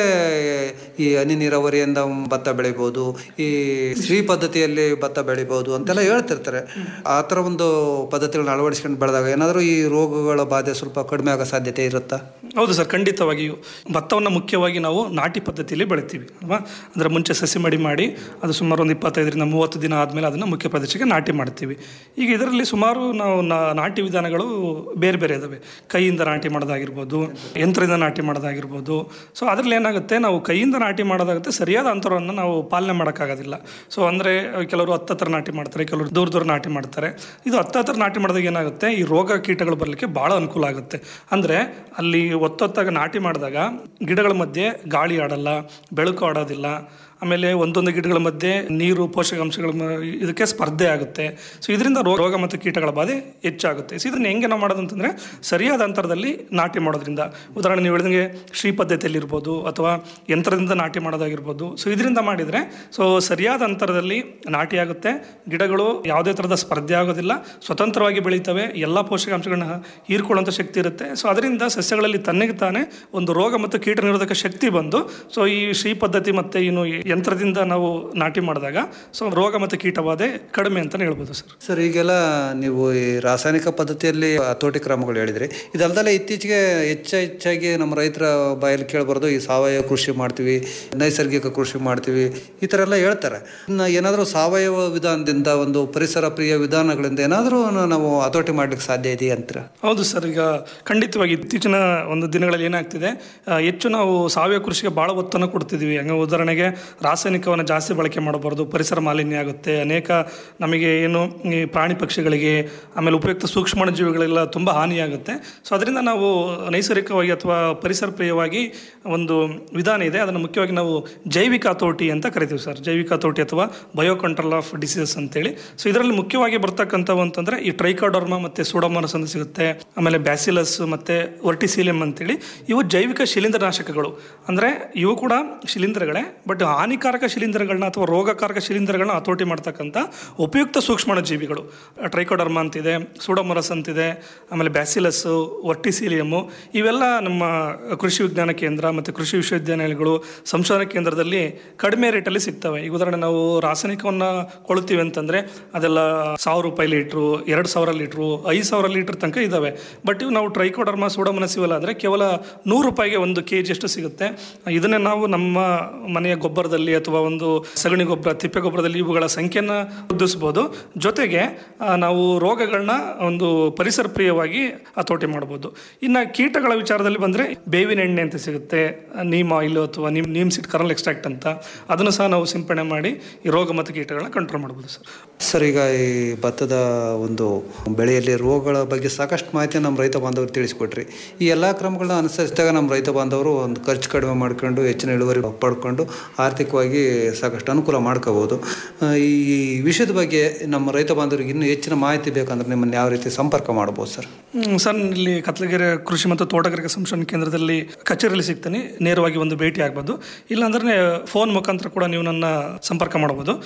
ಈ ಹನಿ ನೀರಾವರಿಯಿಂದ ಭತ್ತ ಬೆಳಿಬೋದು ಈ ಶ್ರೀ ಪದ್ಧತಿಯಲ್ಲಿ ಭತ್ತ ಬೆಳಿಬೋದು ಅಂತೆಲ್ಲ ಹೇಳ್ತಿರ್ತಾರೆ ಆ ಥರ ಒಂದು ಪದ್ಧತಿಗಳನ್ನ ಅಳವಡಿಸ್ಕೊಂಡು ಬೆಳೆದಾಗ ಏನಾದರೂ ಈ ರೋಗಗಳ ಬಾಧೆ ಸ್ವಲ್ಪ ಕಡಿಮೆ ಆಗೋ ಸಾಧ್ಯತೆ ಇರುತ್ತಾ ಹೌದು ಸರ್ ಖಂಡಿತವಾಗಿಯೂ ಭತ್ತವನ್ನು ಮುಖ್ಯವಾಗಿ ನಾವು ನಾಟಿ ಪದ್ಧತಿಯಲ್ಲಿ ಬೆಳಿತೀವಿ ಅಲ್ವಾ ಅಂದರೆ ಮುಂಚೆ ಸಸಿ ಮಡಿ ಮಾಡಿ ಅದು ಸುಮಾರು ಒಂದು ಇಪ್ಪತ್ತೈದರಿಂದ ಮೂವತ್ತು ದಿನ ಆದಮೇಲೆ ಅದನ್ನು ಮುಖ್ಯ ಪ್ರದೇಶಕ್ಕೆ ನಾಟಿ ಮಾಡ್ತೀವಿ ಈಗ ಇದರಲ್ಲಿ ಸುಮಾರು ನಾವು ನಾ- ನಾಟಿ ವಿಧಾನಗಳು ಬೇರೆ ಬೇರೆ ಇದ್ದಾವೆ ಕೈಯಿಂದ ನಾಟಿ ಮಾಡೋದಾಗಿರ್ಬೋದು ಯಂತ್ರದಿಂದ ನಾಟಿ ಮಾಡೋದಾಗಿರ್ಬೋದು ಸೊ ಅದರಲ್ಲಿ ಏನಾಗುತ್ತೆ ನಾವು ಕೈಯಿಂದ ನಾಟಿ ಮಾಡೋದಾಗುತ್ತೆ ಸರಿಯಾದ ಅಂತರವನ್ನು ನಾವು ಪಾಲನೆ ಮಾಡೋಕ್ಕಾಗೋದಿಲ್ಲ ಸೊ ಅಂದರೆ ಕೆಲವರು ಹತ್ತತ್ರ ನಾಟಿ ಮಾಡ್ತಾರೆ ಕೆಲವರು ದೂರ ದೂರ ನಾಟಿ ಮಾಡ್ತಾರೆ ಇದು ಹತ್ತತ್ರ ನಾಟಿ ಮಾಡಿದಾಗ ಏನಾಗುತ್ತೆ ಈ ರೋಗ ಕೀಟಗಳು ಬರಲಿಕ್ಕೆ ಭಾಳ ಅನುಕೂಲ ಆಗುತ್ತೆ ಅಂದರೆ ಅಲ್ಲಿ ಒತ್ತೊತ್ತಾಗ ನಾಟಿ ಮಾಡಿದಾಗ ಗಿಡಗಳ ಮಧ್ಯೆ ಗಾಳಿ ಆಡಲ್ಲ ಬೆಳಕು ಆಡೋದಿಲ್ಲ ಆಮೇಲೆ ಒಂದೊಂದು ಗಿಡಗಳ ಮಧ್ಯೆ ನೀರು ಪೋಷಕಾಂಶಗಳ ಮ- ಇದಕ್ಕೆ ಸ್ಪರ್ಧೆ ಆಗುತ್ತೆ ಸೊ ಇದರಿಂದ ರೋ- ರೋಗ ಮತ್ತು ಕೀಟಗಳ ಬಾಧೆ ಹೆಚ್ಚಾಗುತ್ತೆ ಸೊ ಇದನ್ನು ಹೆಂಗೆ ನಾವು ಮಾಡೋದು ಅಂತಂದರೆ ಸರಿಯಾದ ಅಂತರದಲ್ಲಿ ನಾಟಿ ಮಾಡೋದ್ರಿಂದ ಉದಾಹರಣೆ ನೀವು ಹೇಳಿದಂಗೆ ಶ್ರೀ ಪದ್ಧತಿಯಲ್ಲಿ ಇರ್ಬೋದು ಅಥವಾ ಯಂತ್ರದಿಂದ ನಾಟಿ ಮಾಡೋದಾಗಿರ್ಬೋದು ಸೊ ಇದರಿಂದ ಮಾಡಿದರೆ ಸೊ ಸರಿಯಾದ ಅಂತರದಲ್ಲಿ ನಾಟಿ ಆಗುತ್ತೆ ಗಿಡಗಳು ಯಾವುದೇ ಥರದ ಸ್ಪರ್ಧೆ ಆಗೋದಿಲ್ಲ ಸ್ವತಂತ್ರವಾಗಿ ಬೆಳೀತವೆ ಎಲ್ಲ ಪೋಷಕಾಂಶಗಳನ್ನ ಹೀರ್ಕೊಳ್ಳುವಂಥ ಶಕ್ತಿ ಇರುತ್ತೆ ಸೊ ಅದರಿಂದ ಸಸ್ಯಗಳಲ್ಲಿ ತನ್ನಿಗೆ ತಾನೇ ಒಂದು ರೋಗ ಮತ್ತು ಕೀಟ ನಿರೋಧಕ ಶಕ್ತಿ ಬಂದು ಸೊ ಈ ಶ್ರೀ ಪದ್ಧತಿ ಮತ್ತು ಇನ್ನು ಈ ಯಂತ್ರದಿಂದ ನಾವು ನಾಟಿ ಮಾಡಿದಾಗ ಸೊ ರೋಗ ಮತ್ತು ಕೀಟಬಾಧೆ ಕಡಿಮೆ ಅಂತಲೇ ಹೇಳ್ಬೋದು ಸರ್ ಸರ್ ಈಗೆಲ್ಲ ನೀವು ಈ ರಾಸಾಯನಿಕ ಪದ್ಧತಿಯಲ್ಲಿ ಹತೋಟಿ ಕ್ರಮಗಳು ಹೇಳಿದ್ರಿ ಇದಲ್ದಲ್ಲೇ ಇತ್ತೀಚೆಗೆ ಹೆಚ್ಚು ಹೆಚ್ಚಾಗಿ ನಮ್ಮ ರೈತರ ಬಾಯಲ್ಲಿ ಕೇಳಬಾರ್ದು ಈ ಸಾವಯವ ಕೃಷಿ ಮಾಡ್ತೀವಿ ನೈಸರ್ಗಿಕ ಕೃಷಿ ಮಾಡ್ತೀವಿ ಈ ಥರ ಎಲ್ಲ ಹೇಳ್ತಾರೆ ಇನ್ನು ಏನಾದರೂ ಸಾವಯವ ವಿಧಾನದಿಂದ ಒಂದು ಪರಿಸರ ಪ್ರಿಯ ವಿಧಾನಗಳಿಂದ ಏನಾದರೂ ನಾವು ಹತೋಟಿ ಮಾಡ್ಲಿಕ್ಕೆ ಸಾಧ್ಯ ಇದೆಯಾ ಅಂತೀರಾ ಹೌದು ಸರ್ ಈಗ ಖಂಡಿತವಾಗಿ ಇತ್ತೀಚಿನ ಒಂದು ದಿನಗಳಲ್ಲಿ ಏನಾಗ್ತಿದೆ ಆ, ಹೆಚ್ಚು ನಾವು ಸಾವಯವ ಕೃಷಿಗೆ ಭಾಳ ಒತ್ತನ್ನು ಕೊಡ್ತಿದ್ದೀವಿ ಹಂಗೆ ಉದಾಹರಣೆಗೆ ರಾಸಾಯನಿಕವನ್ನು ಜಾಸ್ತಿ ಬಳಕೆ ಮಾಡಬಾರ್ದು ಪರಿಸರ ಮಾಲಿನ್ಯ ಆಗುತ್ತೆ ಅನೇಕ ನಮಗೆ ಏನು ಈ ಪ್ರಾಣಿ ಪಕ್ಷಿಗಳಿಗೆ ಆಮೇಲೆ ಉಪಯುಕ್ತ ಸೂಕ್ಷ್ಮಾಣುಜೀವಿಗಳೆಲ್ಲ ತುಂಬ ಹಾನಿಯಾಗುತ್ತೆ ಸೊ ಅದರಿಂದ ನಾವು ನೈಸರ್ಗಿಕವಾಗಿ ಅಥವಾ ಪರಿಸರ ಪ್ರಿಯವಾಗಿ ಒಂದು ವಿಧಾನ ಇದೆ ಅದನ್ನು ಮುಖ್ಯವಾಗಿ ನಾವು ಜೈವಿಕ ಹತೋಟಿ ಅಂತ ಕರಿತೀವಿ ಸರ್ ಜೈವಿಕ ಹತೋಟಿ ಅಥವಾ ಬಯೋ ಕಂಟ್ರೋಲ್ ಆಫ್ ಡಿಸೀಸಸ್ ಅಂತೇಳಿ ಸೊ ಇದರಲ್ಲಿ ಮುಖ್ಯವಾಗಿ ಬರ್ತಕ್ಕಂಥವು ಅಂತಂದರೆ ಈ ಟ್ರೈಕಾಡರ್ಮ ಮತ್ತು ಸೂಡೋಮೋನಸ್ ಅಂತ ಸಿಗುತ್ತೆ ಆಮೇಲೆ ಬ್ಯಾಸಿಲಸ್ ಮತ್ತು ವರ್ಟಿಸಿಲಿಯಂ ಅಂತೇಳಿ ಇವು ಜೈವಿಕ ಶಿಲೀಂಧ್ರನಾಶಕಗಳು ಅಂದರೆ ಇವು ಕೂಡ ಶಿಲೀಂಧ್ರಗಳೇ ಬಟ್ ಹಾನಿಕಾರಕ ಶಿಲೀಂಧ್ರಗಳನ್ನ ಅಥವಾ ರೋಗಕಾರಕ ಶಿಲೀಂಧ್ರಗಳನ್ನ ಹತೋಟಿ ಮಾಡ್ತಕ್ಕಂಥ ಉಪಯುಕ್ತ ಸೂಕ್ಷ್ಮಾಣುಜೀವಿಗಳು ಟ್ರೈಕೋಡರ್ಮ ಅಂತಿದೆ ಸೂಡೋಮೊರಸ್ ಅಂತಿದೆ ಆಮೇಲೆ ಬ್ಯಾಸಿಲಸ್ಸು ವರ್ಟಿಸಿಲಿಯಮ್ಮು ಇವೆಲ್ಲ ನಮ್ಮ ಕೃಷಿ ವಿಜ್ಞಾನ ಕೇಂದ್ರ ಮತ್ತು ಕೃಷಿ ವಿಶ್ವವಿದ್ಯಾನಿಲಯಗಳು ಸಂಶೋಧನಾ ಕೇಂದ್ರದಲ್ಲಿ ಕಡಿಮೆ ರೇಟಲ್ಲಿ ಸಿಗ್ತವೆ ಈಗ ಉದಾಹರಣೆ ನಾವು ರಾಸಾಯನಿಕವನ್ನು ಕೊಳ್ತೀವಿ ಅಂತಂದರೆ ಅದೆಲ್ಲ ಸಾವಿರ ರೂಪಾಯಿ ಲೀಟ್ರು ಎರಡು ಸಾವಿರ ಲೀಟ್ರು ಐದು ಸಾವಿರ ಲೀಟ್ರ್ ತನಕ ಇದ್ದಾವೆ ಬಟ್ ಇವು ನಾವು ಟ್ರೈಕೋಡರ್ಮ ಸೂಡೋಮನಸ್ ಇವೆಲ್ಲ ಆದರೆ ಕೇವಲ ನೂರು ರೂಪಾಯಿಗೆ ಒಂದು ಕೆ ಜಿಯಷ್ಟು ಸಿಗುತ್ತೆ ಇದನ್ನೇ ನಾವು ನಮ್ಮ ಮನೆಯ ಗೊಬ್ಬರದಲ್ಲಿ ಗೊಬ್ಬರದಲ್ಲಿ ಅಥವಾ ಒಂದು ಸಗಣಿ ಗೊಬ್ಬರ ತಿಪ್ಪೆ ಗೊಬ್ಬರದಲ್ಲಿ ಇವುಗಳ ಸಂಖ್ಯೆನ ವೃದ್ಧಿಸ್ಬೋದು ಜೊತೆಗೆ ಆ, ನಾವು ರೋಗಗಳನ್ನ ಒಂದು ಪರಿಸರ ಪ್ರಿಯವಾಗಿ ಹತೋಟಿ ಮಾಡ್ಬೋದು ಇನ್ನು ಕೀಟಗಳ ವಿಚಾರದಲ್ಲಿ ಬಂದರೆ ಬೇವಿನ ಎಣ್ಣೆ ಅಂತ ಸಿಗುತ್ತೆ ನೀಮ್ ಆಯಿಲ್ ಅಥವಾ neem neem seed kernel extract ಅಂತ ಅದನ್ನು ಸಹ ನಾವು ಸಿಂಪಡಣೆ ಮಾಡಿ ಈ ರೋಗ ಮತ್ತು ಕೀಟಗಳನ್ನ ಕಂಟ್ರೋಲ್ ಮಾಡ್ಬೋದು ಸರ್ ಸರ್ ಈಗ ಈ ಭತ್ತದ ಒಂದು ಬೆಳೆಯಲ್ಲಿ ರೋಗಗಳ ಬಗ್ಗೆ ಸಾಕಷ್ಟು ಮಾಹಿತಿ ನಮ್ಮ ರೈತ ಬಾಂಧವರು ತಿಳಿಸ್ಕೊಟ್ರಿ ಈ ಎಲ್ಲ ಕ್ರಮಗಳನ್ನ ಅನುಸರಿಸಿದಾಗ ನಮ್ಮ ರೈತ ಬಾಂಧವರು ಒಂದು ಖರ್ಚು ಕಡಿಮೆ ಮಾಡ್ಕೊಂಡು ಹೆಚ್ಚಿನ ಇಳುವರಿ ಪಡ್ಕೊಂಡು ಆರ್ಥಿಕವಾಗಿ ಸಾಕಷ್ಟು ಅನುಕೂಲ ಮಾಡ್ಕೋಬೋದು ಆ, ಈ ವಿಷಯದ ಬಗ್ಗೆ ನಮ್ಮ ರೈತ ಬಾಂಧವರಿಗೆ ಇನ್ನೂ ಹೆಚ್ಚಿನ ಮಾಹಿತಿ ಬೇಕಂದ್ರೆ ನಿಮ್ಮನ್ನು ಯಾವ ರೀತಿ ಸಂಪರ್ಕ ಮಾಡ್ಬೋದು ಸರ್ ಹ್ಮ್, ಸರ್ ಇಲ್ಲಿ ಕತ್ಲಗೆರೆ ಕೃಷಿ ಮತ್ತು ತೋಟಗಾರಿಕೆ ಸಂಶೋಧನಾ ಕೇಂದ್ರದಲ್ಲಿ ಕಚೇರಿಯಲ್ಲಿ ಸಿಗ್ತೀನಿ ನೇರವಾಗಿ ಒಂದು ಭೇಟಿ ಆಗ್ಬೋದು ಇಲ್ಲಾಂದ್ರೆ ಫೋನ್ ಮುಖಾಂತರ ಕೂಡ ನೀವು ನನ್ನ ಸಂಪರ್ಕ ಮಾಡ್ಬೋದು